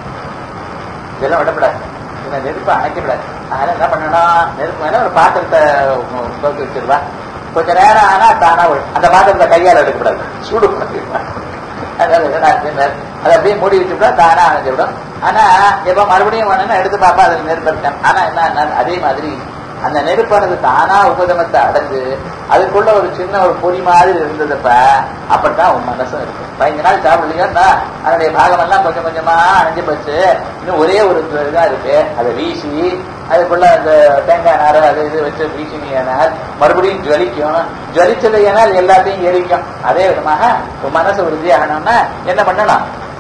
ஜலம் விடக்கூடாது இந்த நெருப்பை அணைக்கப்படாது அதனால என்ன பண்ணணும் நெருப்பு மேல ஒரு பாத்திரத்தை போட்டு வச்சிருவா கொஞ்ச நேரம் ஆனா தானா விழும். அந்த பாத்திரத்தை கையால் எடுக்கக்கூடாது சூடு பண்ணிடுவா அதனால என்னடா ஆச்சுன்னாரு, அதை அப்படியே மூடி வச்சுட்டா தானா அணைஞ்சு விடும் ஆனா எப்ப மறுபடியும் வேணும்னா எடுத்து பார்ப்பா அதுல நெருப்பு இருக்கேன் ஆனா என்ன அதே மாதிரி அந்த நெருப்பானது தானா உபதமத்தை அடைஞ்சு அதுக்குள்ள ஒரு சின்ன ஒரு பொறி மாதிரி இருந்ததுப்ப அப்படித்தான் உன் மனசும் இருக்கு பதினஞ்சு நாள் சாப்பிடலையோன்னா அதனுடைய பாகம் எல்லாம் கொஞ்சம் கொஞ்சமா அணைஞ்சு போச்சு இன்னும் ஒரே ஒரு இதா இருக்கு அதை வீசி அதுக்குள்ள அந்த தேங்காய் நார் அது இது வச்சு வீசினீங்கனால் மறுபடியும் ஜுவலிக்கும் ஜுவலிச்சது ஏனால் எல்லாத்தையும் எரிக்கும் அதே விதமாக உன் மனசு உறுதியாகணும்னா என்ன பண்ணணும்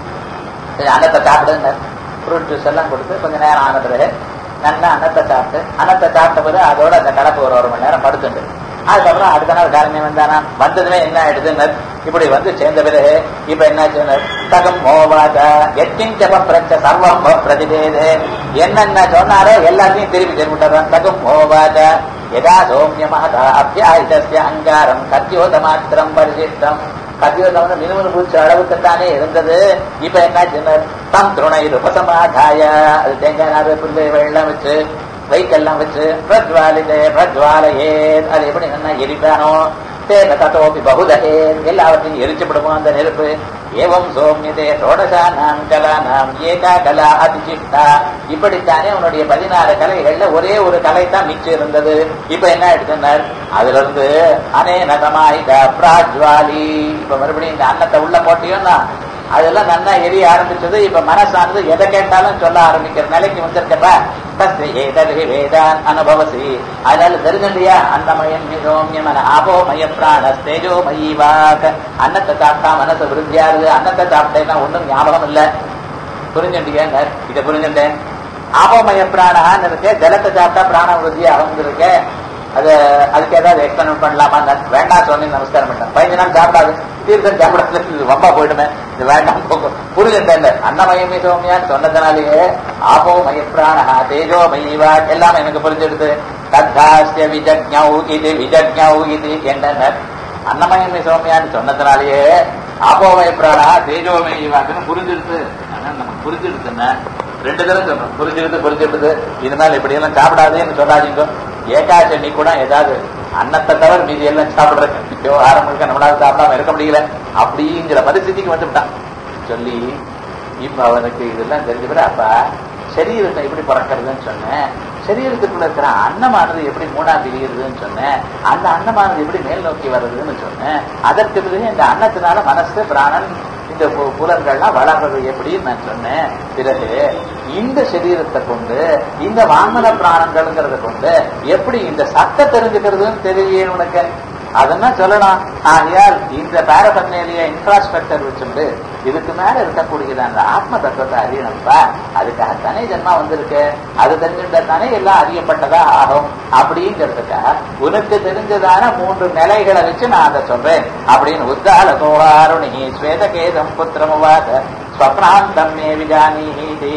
அன்னத்தை சாப்பிடுங்க ஃப்ரூட் ஜூஸ் எல்லாம் கொடுத்து கொஞ்ச நேரம் ஆன பிறகு நல்லா அன்னத்தை சாப்பிட்டு அன்னத்தை சாப்பிட்ட பிறகு அதோட அந்த கலப்பு ஒரு ஒரு மணி நேரம் படுத்துட்டு அதுக்கப்புறம் அடுத்த நாள் காலமே வந்தானா வந்ததுமே என்ன ஆயிடுதுன்னு இப்படி வந்து சேர்ந்த பிறகு இப்ப என்னாச்சு தகம் மோவாத எத்தின் ஜப பிரச்ச சர்வம் பிரதிபேது என்னென்ன சொன்னாரோ எல்லாத்தையும் திருப்பி தெரிவிட்டாரான் தகம் மோவாத யதா சோமியமஹதா அபியாயுதஸ்ய அங்காரம் கத்தியோத மாத்திரம் பரிசித்தம் கத்தியோதம் வந்து மினுமினு பூச்சி அளவுக்குத்தானே இருந்தது இப்ப என்ன தம் துணை உபசமாதாய அது தேங்காய் நார் புல்லு வெள்ளம் வச்சு வைக்கெல்லாம் வச்சு பிரஜ்வாலிதே பிரஜ்வாலையே அது எப்படி என்ன எரிப்பானோ தேக தத்தோப்பி பகுதகே எல்லாவற்றையும் எரிச்சுப்படுமோ அந்த நெருப்பு ஏவம் சோமியதே ஷோடசா நாம் கலா நாம் ஏகா கலா அதிசிஷ்டா இப்படித்தானே உன்னுடைய பதினாறு கலைகள்ல ஒரே ஒரு கலை தான் மிச்சம் இருந்தது இப்ப என்ன எடுத்துனார் அதுல இருந்து அனே நகமாயித பிராஜ்வாலி இப்ப மறுபடியும் இந்த அன்னத்தை உள்ள போட்டியோன்னா அதெல்லாம் நல்லா எரிய ஆரம்பிச்சது இப்ப மனசானது எதை கேட்டாலும் சொல்ல ஆரம்பிக்கிற நிலைக்கு வந்திருக்கப்ப தஸ்ய ஏதவி வேதான் அனுபவசி அதனால தெரிஞ்சில்லையா அன்னமயம் மிகோமியமன ஆபோமய பிராண தேஜோமயி வாக் அன்னத்தை சாப்பிட்டா மனசு விருத்தியாருது அன்னத்தை சாப்பிட்டேன்னா ஒண்ணும் ஞாபகம் இல்ல புரிஞ்சுட்டீங்க இதை புரிஞ்சுட்டேன் ஆபோமய பிராணான்னு இருக்கு ஜலத்தை சாப்பிட்டா பிராண விருத்தி அவங்க இருக்கு அது அதுக்கு ஏதாவது எக்ஸ்பிளைன் பண்ணலாமா வேண்டாம் சுவாமி நமஸ்காரம் பண்ணேன் பதினஞ்சு நாள் சாப்பிடாது தீர்த்தம் சாப்பிடாது இது வம்பா போயிடுமே இது வேண்டாம் போகும் புரிஞ்சுட்டேன் அன்னமயமே சோமியான்னு சொன்னதுனாலேயே ஆபோ மயப்பிராணா தேஜோ மயிவா எல்லாம் எனக்கு புரிஞ்சிடுது தத்தாஸ்ய விஜக்ஞௌ இது விஜக்ஞௌ இது என்ன அன்னமயமே சோமியான்னு சொன்னதுனாலேயே ஆபோமய பிராணா தேஜோமயிவாக்குன்னு புரிஞ்சிடுது ஆனா நமக்கு புரிஞ்சிடுதுன்னா ரெண்டு தடவை சொல்றோம் புரிஞ்சிடுது புரிஞ்சிடுது இனிமேல் இப்படி எல்லாம் சாப்பிடாதேன்னு சொல்லாதீங்க ஏகாசனி கூட ஏதாவது அன்னத்தை தவிர மீதி எல்லாம் சாப்பிடுறேன் விவகாரம் முழுக்க நம்மளால சாப்பிடாம இருக்க முடியல அப்படிங்கிற பரிస్థితిக்கு வந்துவிட்டான் சொல்லி இப்ப அவனுக்கு இதெல்லாம் தெரிஞ்ச பிறகு அப்ப சரீரத்தை எப்படி பிறக்கிறதுன்னு சொன்னேன் சரீரத்துக்குள்ள இருக்கிற அன்னமானது எப்படி மூணா பிரிகிறதுன்னு சொன்னேன் அந்த அன்னமானது எப்படி மேல் நோக்கி வர்றதுன்னு சொன்னேன் அதற்கு பிறகு இந்த அன்னத்தினால மனசு பிராணன் இந்த பு- புலன்கள்லாம் வளர்றது எப்படின்னு நான் சொன்னேன் பிறகு இந்த சரீரத்தை கொண்டு இந்த வாமன பிராணங்கள்ங்கிறத கொண்டு எப்படி இந்த சத்தை தெரிஞ்சுக்கிறதுன்னு தெரியல உனக்கு அதெல்லாம் சொல்லலாம் ஆகையால் இந்த பேரபர்னேலிய இன்ஃப்ராஸ்ட்ரக்சர் வச்சுட்டு இதுக்கு மேல இருக்கக்கூடியது அந்த ஆத்ம தத்துவத்தை அறியணும்ப்பா அதுக்காக தனி ஜென்மா வந்திருக்கு அது தெரிஞ்சுட்டா தானே எல்லாம் அறியப்பட்டதா ஆகும் அப்படிங்கிறதுக்காக உனக்கு தெரிஞ்சதான மூன்று நிலைகளை வச்சு நான் அதை சொல்றேன் அப்படின்னு உத்தால தோகாருணி ஸ்வேதகேதம் புத்திரமுவாத ஸ்வப்னாந்தம் மே விஜானீதி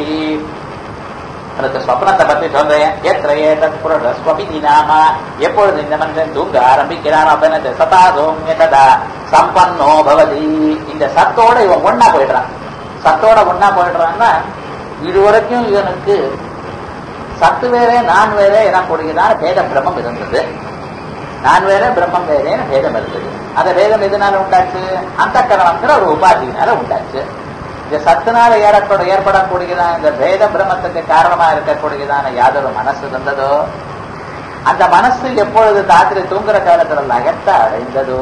உனக்கு ஸ்வப்னத்தை பத்தி சொல்றேன் எத்திர ஏதத் புரஸ்வபி நாம எப்பொழுது இந்த மனுஷன் தூங்க ஆரம்பிக்கிறானோ அப்ப சதா சோமிய ததா சம்பன்னோ பவதி இந்த சத்தோட இவன் ஒன்னா போயிடுறான் சத்தோட ஒன்னா போயிடுறான்னா இதுவரைக்கும் இவனுக்கு சத்து வேற நான் வேற எனக்கூடியதான பேத பிரம்மம் இருந்தது நான் வேற பிரம்மம் வேறேன்னு பேதம் இருந்தது அந்த பேதம் எதனால உண்டாச்சு அந்த கரணம்ங்கிற ஒரு உபாதியினால உண்டாச்சு இந்த சத்துனால ஏறக்கூட ஏற்படக்கூடியதான இந்த பேத பிரம்மத்துக்கு காரணமா இருக்கக்கூடியதான யாதொரு மனசு இருந்ததோ அந்த மனசு எப்பொழுது ராத்திரி தூங்குற காலத்துல லயத்தை அடைந்ததோ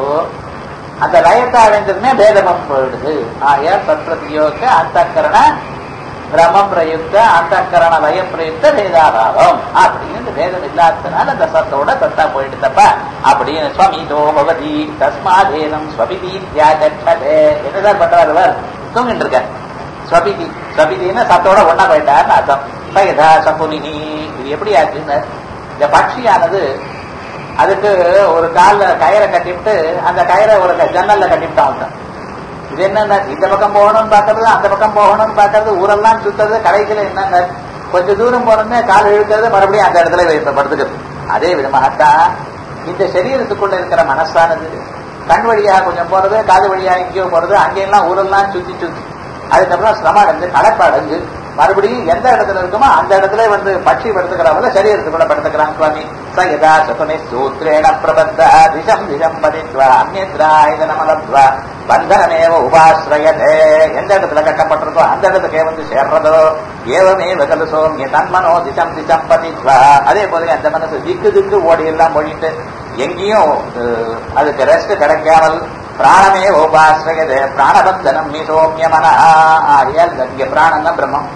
அந்த லயத்தை அடைந்ததுமே பேதமம் போயிடுது ஆகையால் சத்ரதியோக அந்த கரண பிரம பிரயுக்த அந்தக்கரண லய பிரயுக்த வேதாபாவம் அப்படின்னு வேதம் இல்லாததுனால அந்த சத்தோட சத்தா போயிடுதப்ப அப்படின்னு ஸ்வமிதோ பவதி தஸ்மாதேனம் ஸ்வபிதி தியாகே என்னதான் பண்றாரு அவர் தூங்கிட்டு இருக்கார் ஸ்வபிதி ஸ்வபிதின்னு சத்தோட ஒன்னா போயிட்டார்னு அர்த்தம் சயதா சம்புனினி இது எப்படி ஆச்சுன்னு இந்த பட்சியானது அதுக்கு ஒரு கால்ல கயிறை கட்டிவிட்டு அந்த கயிறை ஒரு ஜன்னல்ல கட்டிவிட்டான் அவன் இது என்ன இந்த பக்கம் போகணும்னு பாக்குறது அந்த பக்கம் போகணும்னு பாக்குறது ஊரெல்லாம் சுத்துறது கடைசியில என்னங்க கொஞ்ச தூரம் போனோம்னே கால் இழுக்கிறது மறுபடியும் அந்த இடத்துல வைப்ப படுத்துக்கிறது அதே விதமாகத்தான் இந்த சரீரத்துக்குள்ள இருக்கிற மனசானது கண் வழியாக கொஞ்சம் போறது காது வழியாக எங்கேயோ போறது அங்கெல்லாம் ஊரெல்லாம் சுத்தி சுத்தி அதுக்கப்புறம் சிரமம் அடைஞ்சு கலப்பு அடைஞ்சு மறுபடியும் எந்த இடத்துல இருக்குமோ அந்த இடத்துல வந்து பட்சி படுத்துக்கிறவங்க சரீரத்துக்குள்ள படுத்துக்கிறான் சுவாமி சயதா சகுனி சூத்ரேண பிரபத்த திசம் திசம் பதித்வா அந்நியத்ராயுதனமலத்வா பந்தனமேவ உபாசிரயதே எந்த இடத்துல கட்டப்பட்டிருக்கோ அந்த இடத்துக்கே வந்து சேர்றதோ ஏவமே வகல சோமிய தன்மனோ திசம் திசம் பதித்வா அதே போல அந்த மனசு திக்கு திக்கு ஓடி எல்லாம் ஓடிட்டு எங்கேயும் அதுக்கு ரெஸ்ட் கிடைக்காமல் பிராணமே உபாசிரயதே பிராணபந்தனம் மீ சோமியமன ஆகையால் இங்க பிராணம் தான் பிரம்மம்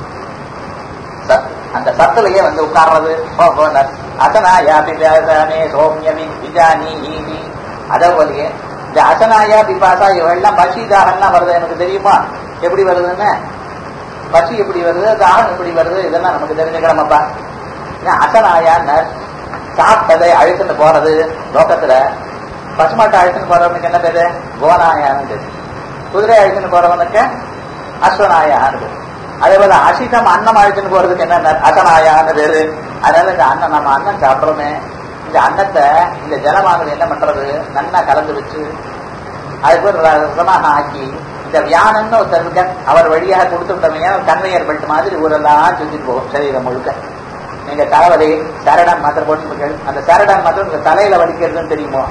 சத் அந்த சத்துலயே வந்து உட்கார்றது அசனாயா பிபாசமே சோமியமி விஜானி ஈதி அதே போலயே இந்த அசனாயா பிபாசா இவெல்லாம் பசி தாகம்லாம் வருது எனக்கு தெரியுமா எப்படி வருதுன்னு பசி எப்படி வருது தாகம் எப்படி வருது இதெல்லாம் நமக்கு தெரிஞ்சுக்கிறோமப்பா அசனாயான்னு சாப்பிட்டதை அழுத்துன்னு போறது லோகத்துல பசுமாட்டை அழுத்துன்னு போறவனுக்கு என்ன பேரு கோனாயான்னு பேரு குதிரை அழுத்துன்னு போறவனுக்கு அஸ்வநாயான்னு பேரு அதே போல அசிதம் அன்னம் அழுத்துன்னு போறதுக்கு என்ன அசனாயான்னு பேரு அதனால இந்த அன்னம் நம்ம அன்னம் சாப்பிடுறோமே இந்த அன்னத்தை இந்த ஜலமானது என்ன பண்றது நன்னா கலந்து வச்சு அதுக்கு ஒரு ரசமாக ஆக்கி இந்த வியானம்னு ஒருத்தர் இருக்க அவர் வழியாக கொடுத்து விட்டவங்க கன்வையர் பெல்ட் மாதிரி ஊரெல்லாம் சுத்திட்டு போகும் சரீரம் முழுக்க நீங்க தலைவலி சரடான் மாத்திரை போட்டு அந்த சரடான் மாத்திரம் உங்க தலையில வலிக்கிறதுன்னு தெரியுமோ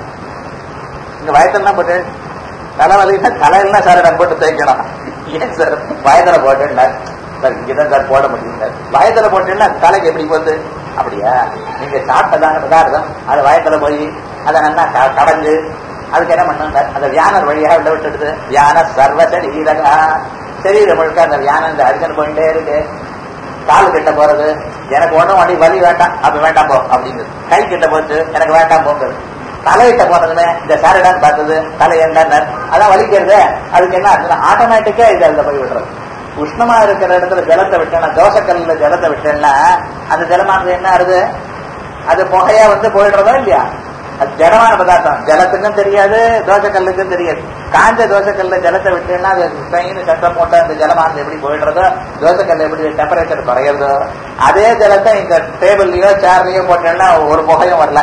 இங்க வயத்தெல்லாம் போட்டு தலைவலின்னா தலையில சரடான் போட்டு தேய்க்கணும் ஏன் சார் வயதுல போட்டேன் சார் இங்கதான் சார் போட முடியும் சார் வயதுல போட்டேன்னா தலைக்கு எப்படி போகுது அப்படியா நீங்க சாப்பிட்டதான பதார்த்தம் அது வயத்துல போய் அதை நல்லா கடந்து அதுக்கு என்ன பண்ணுங்க அந்த வியானர் வழியாக விட விட்டுடுது வியான சர்வ சரீரகா சரீரம் முழுக்க அந்த வியானம் இந்த அடிக்கன் போயிட்டே இருக்கு கால் கிட்ட போறது எனக்கு ஒண்ணும் வண்டி வலி வேண்டாம் அப்ப வேண்டாம் போ அப்படிங்கிறது கை கிட்ட போச்சு எனக்கு வேண்டாம் போங்கிறது தலையிட்ட போனதுமே இந்த சாரடான் பார்த்தது தலை ஏண்டான் அதான் வலிக்கிறது அதுக்கு என்ன ஆச்சுன்னா ஆட்டோமேட்டிக்கா இது அதுல போய் விடுறது உஷ்ணமா இருக்கிற இடத்துல ஜலத்தை விட்டேன்னா தோசைக்கல்ல ஜலத்தை விட்டேன்னா அந்த ஜலமானது என்ன ஆகுது அது புகையா வந்து போயிடுறதா இல்லையா அது ஜடமான பதார்த்தம் ஜலத்துக்கும் தெரியாது தோசைக்கல்லுக்கும் தெரியாது காஞ்ச தோசைக்கல்ல ஜலத்தை விட்டேன்னா அது ட்ரெயின் சட்டம் போட்டு அந்த ஜலமானது எப்படி போயிடுறதோ தோசைக்கல்ல எப்படி டெம்பரேச்சர் குறையிறதோ அதே ஜலத்தை இந்த டேபிள்லயோ சேர்லயோ போட்டேன்னா ஒரு புகையும் வரல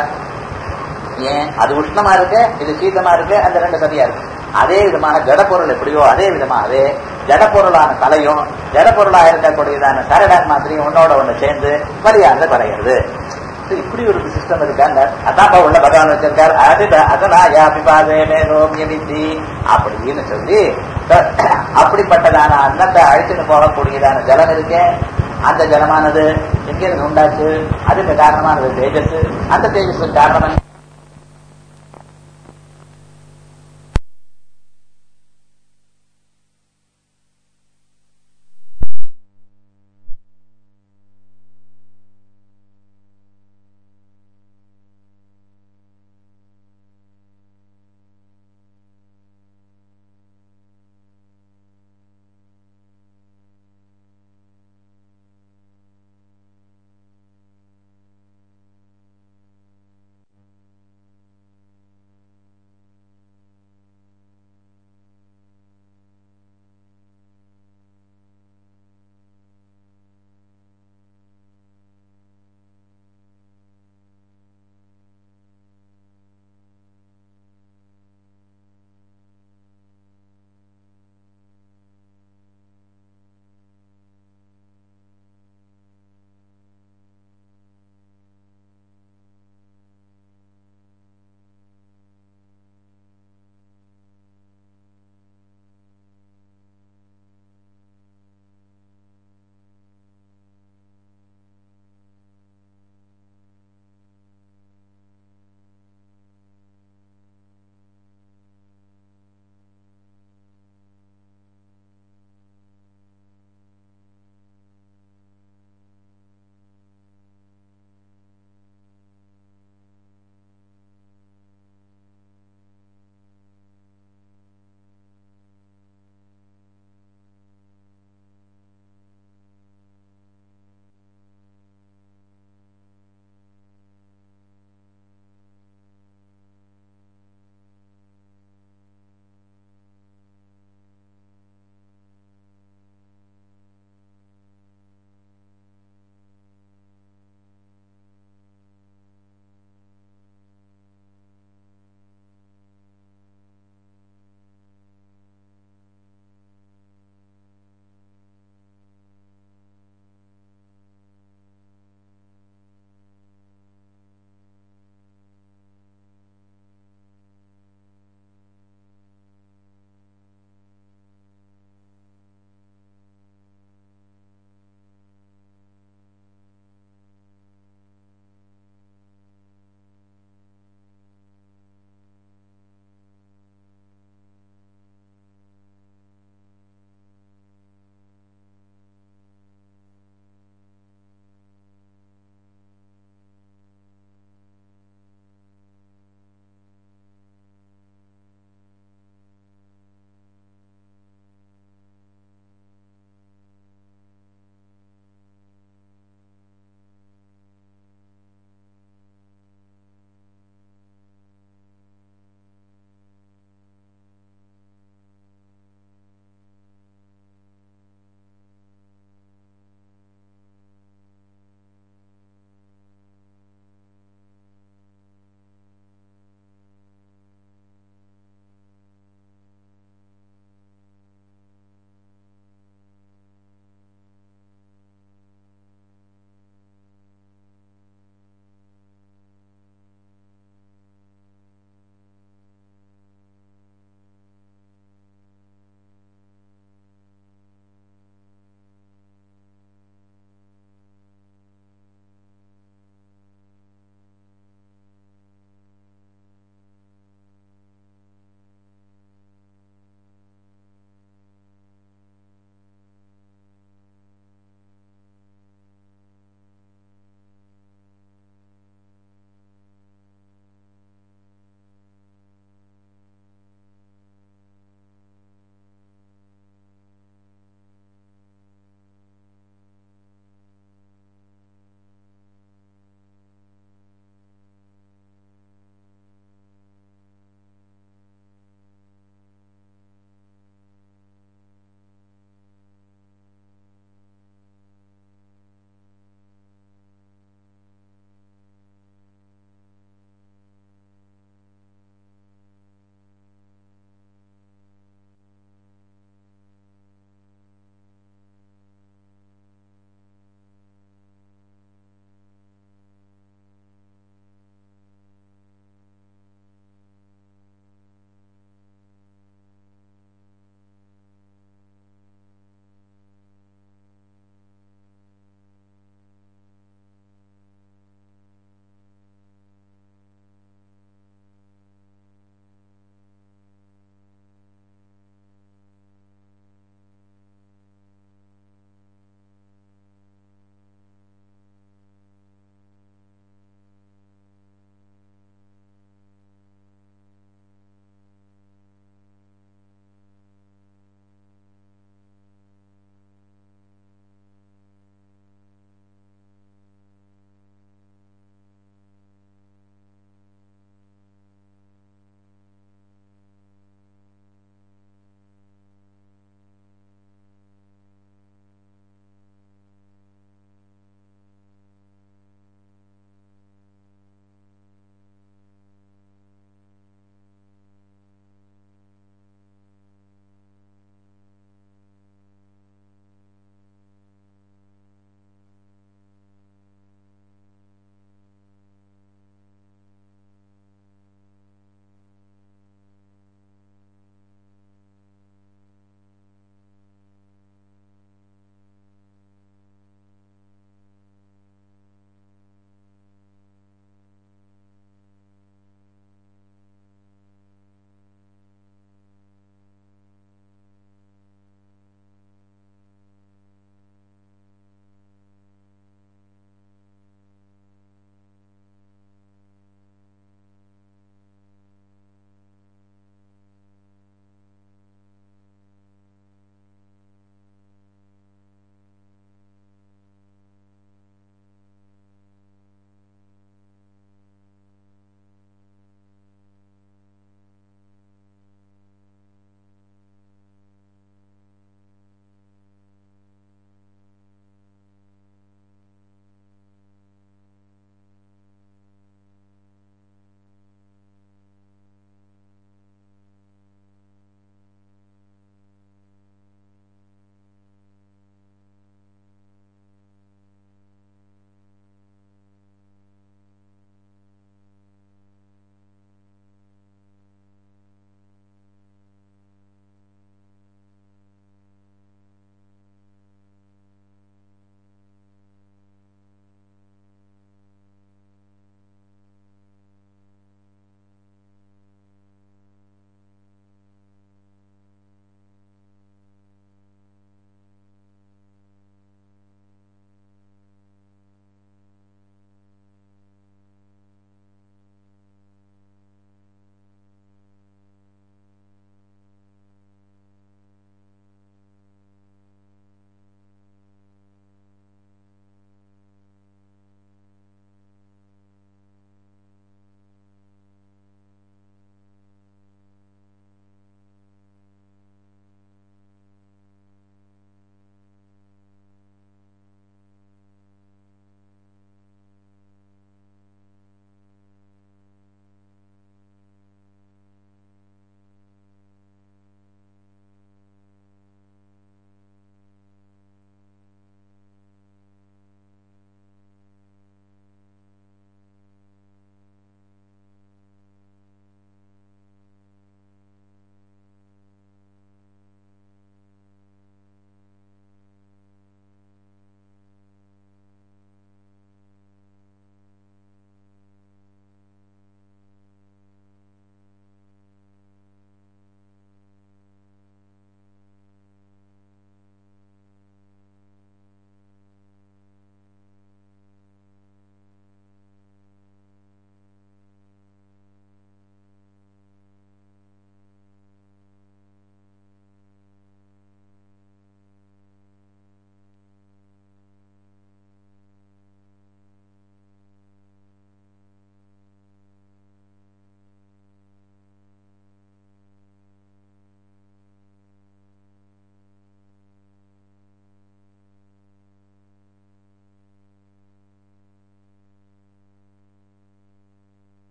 ஏன் அது உஷ்ணமா இருக்கு இது சீதமா இருக்கு அந்த ரெண்டு சரியா இருக்கு அதே விதமான ஜடப்பொருள் எப்படியோ அதே விதமாகவே ஜடப்பொருளான தலையும் ஜடப்பொருளா இருக்கக்கூடியதான சரடான் மாதிரியும் ஒன்னோட ஒண்ணு சேர்ந்து வழியாக குறையிறது இப்படி ஒரு சிஸ்டம் இருக்காங்க அதான் உள்ள பகவான் வச்சிருக்காரு அது அதனா யாபிபாதேமே ரோமியமித்தி அப்படின்னு சொல்லி அப்படிப்பட்டதான அன்னத்தை அழிச்சுட்டு போகக்கூடியதான ஜலம் இருக்கே அந்த ஜலமானது எங்கிருந்து உண்டாச்சு அதுக்கு காரணமானது தேஜஸ் அந்த தேஜஸுக்கு காரணம்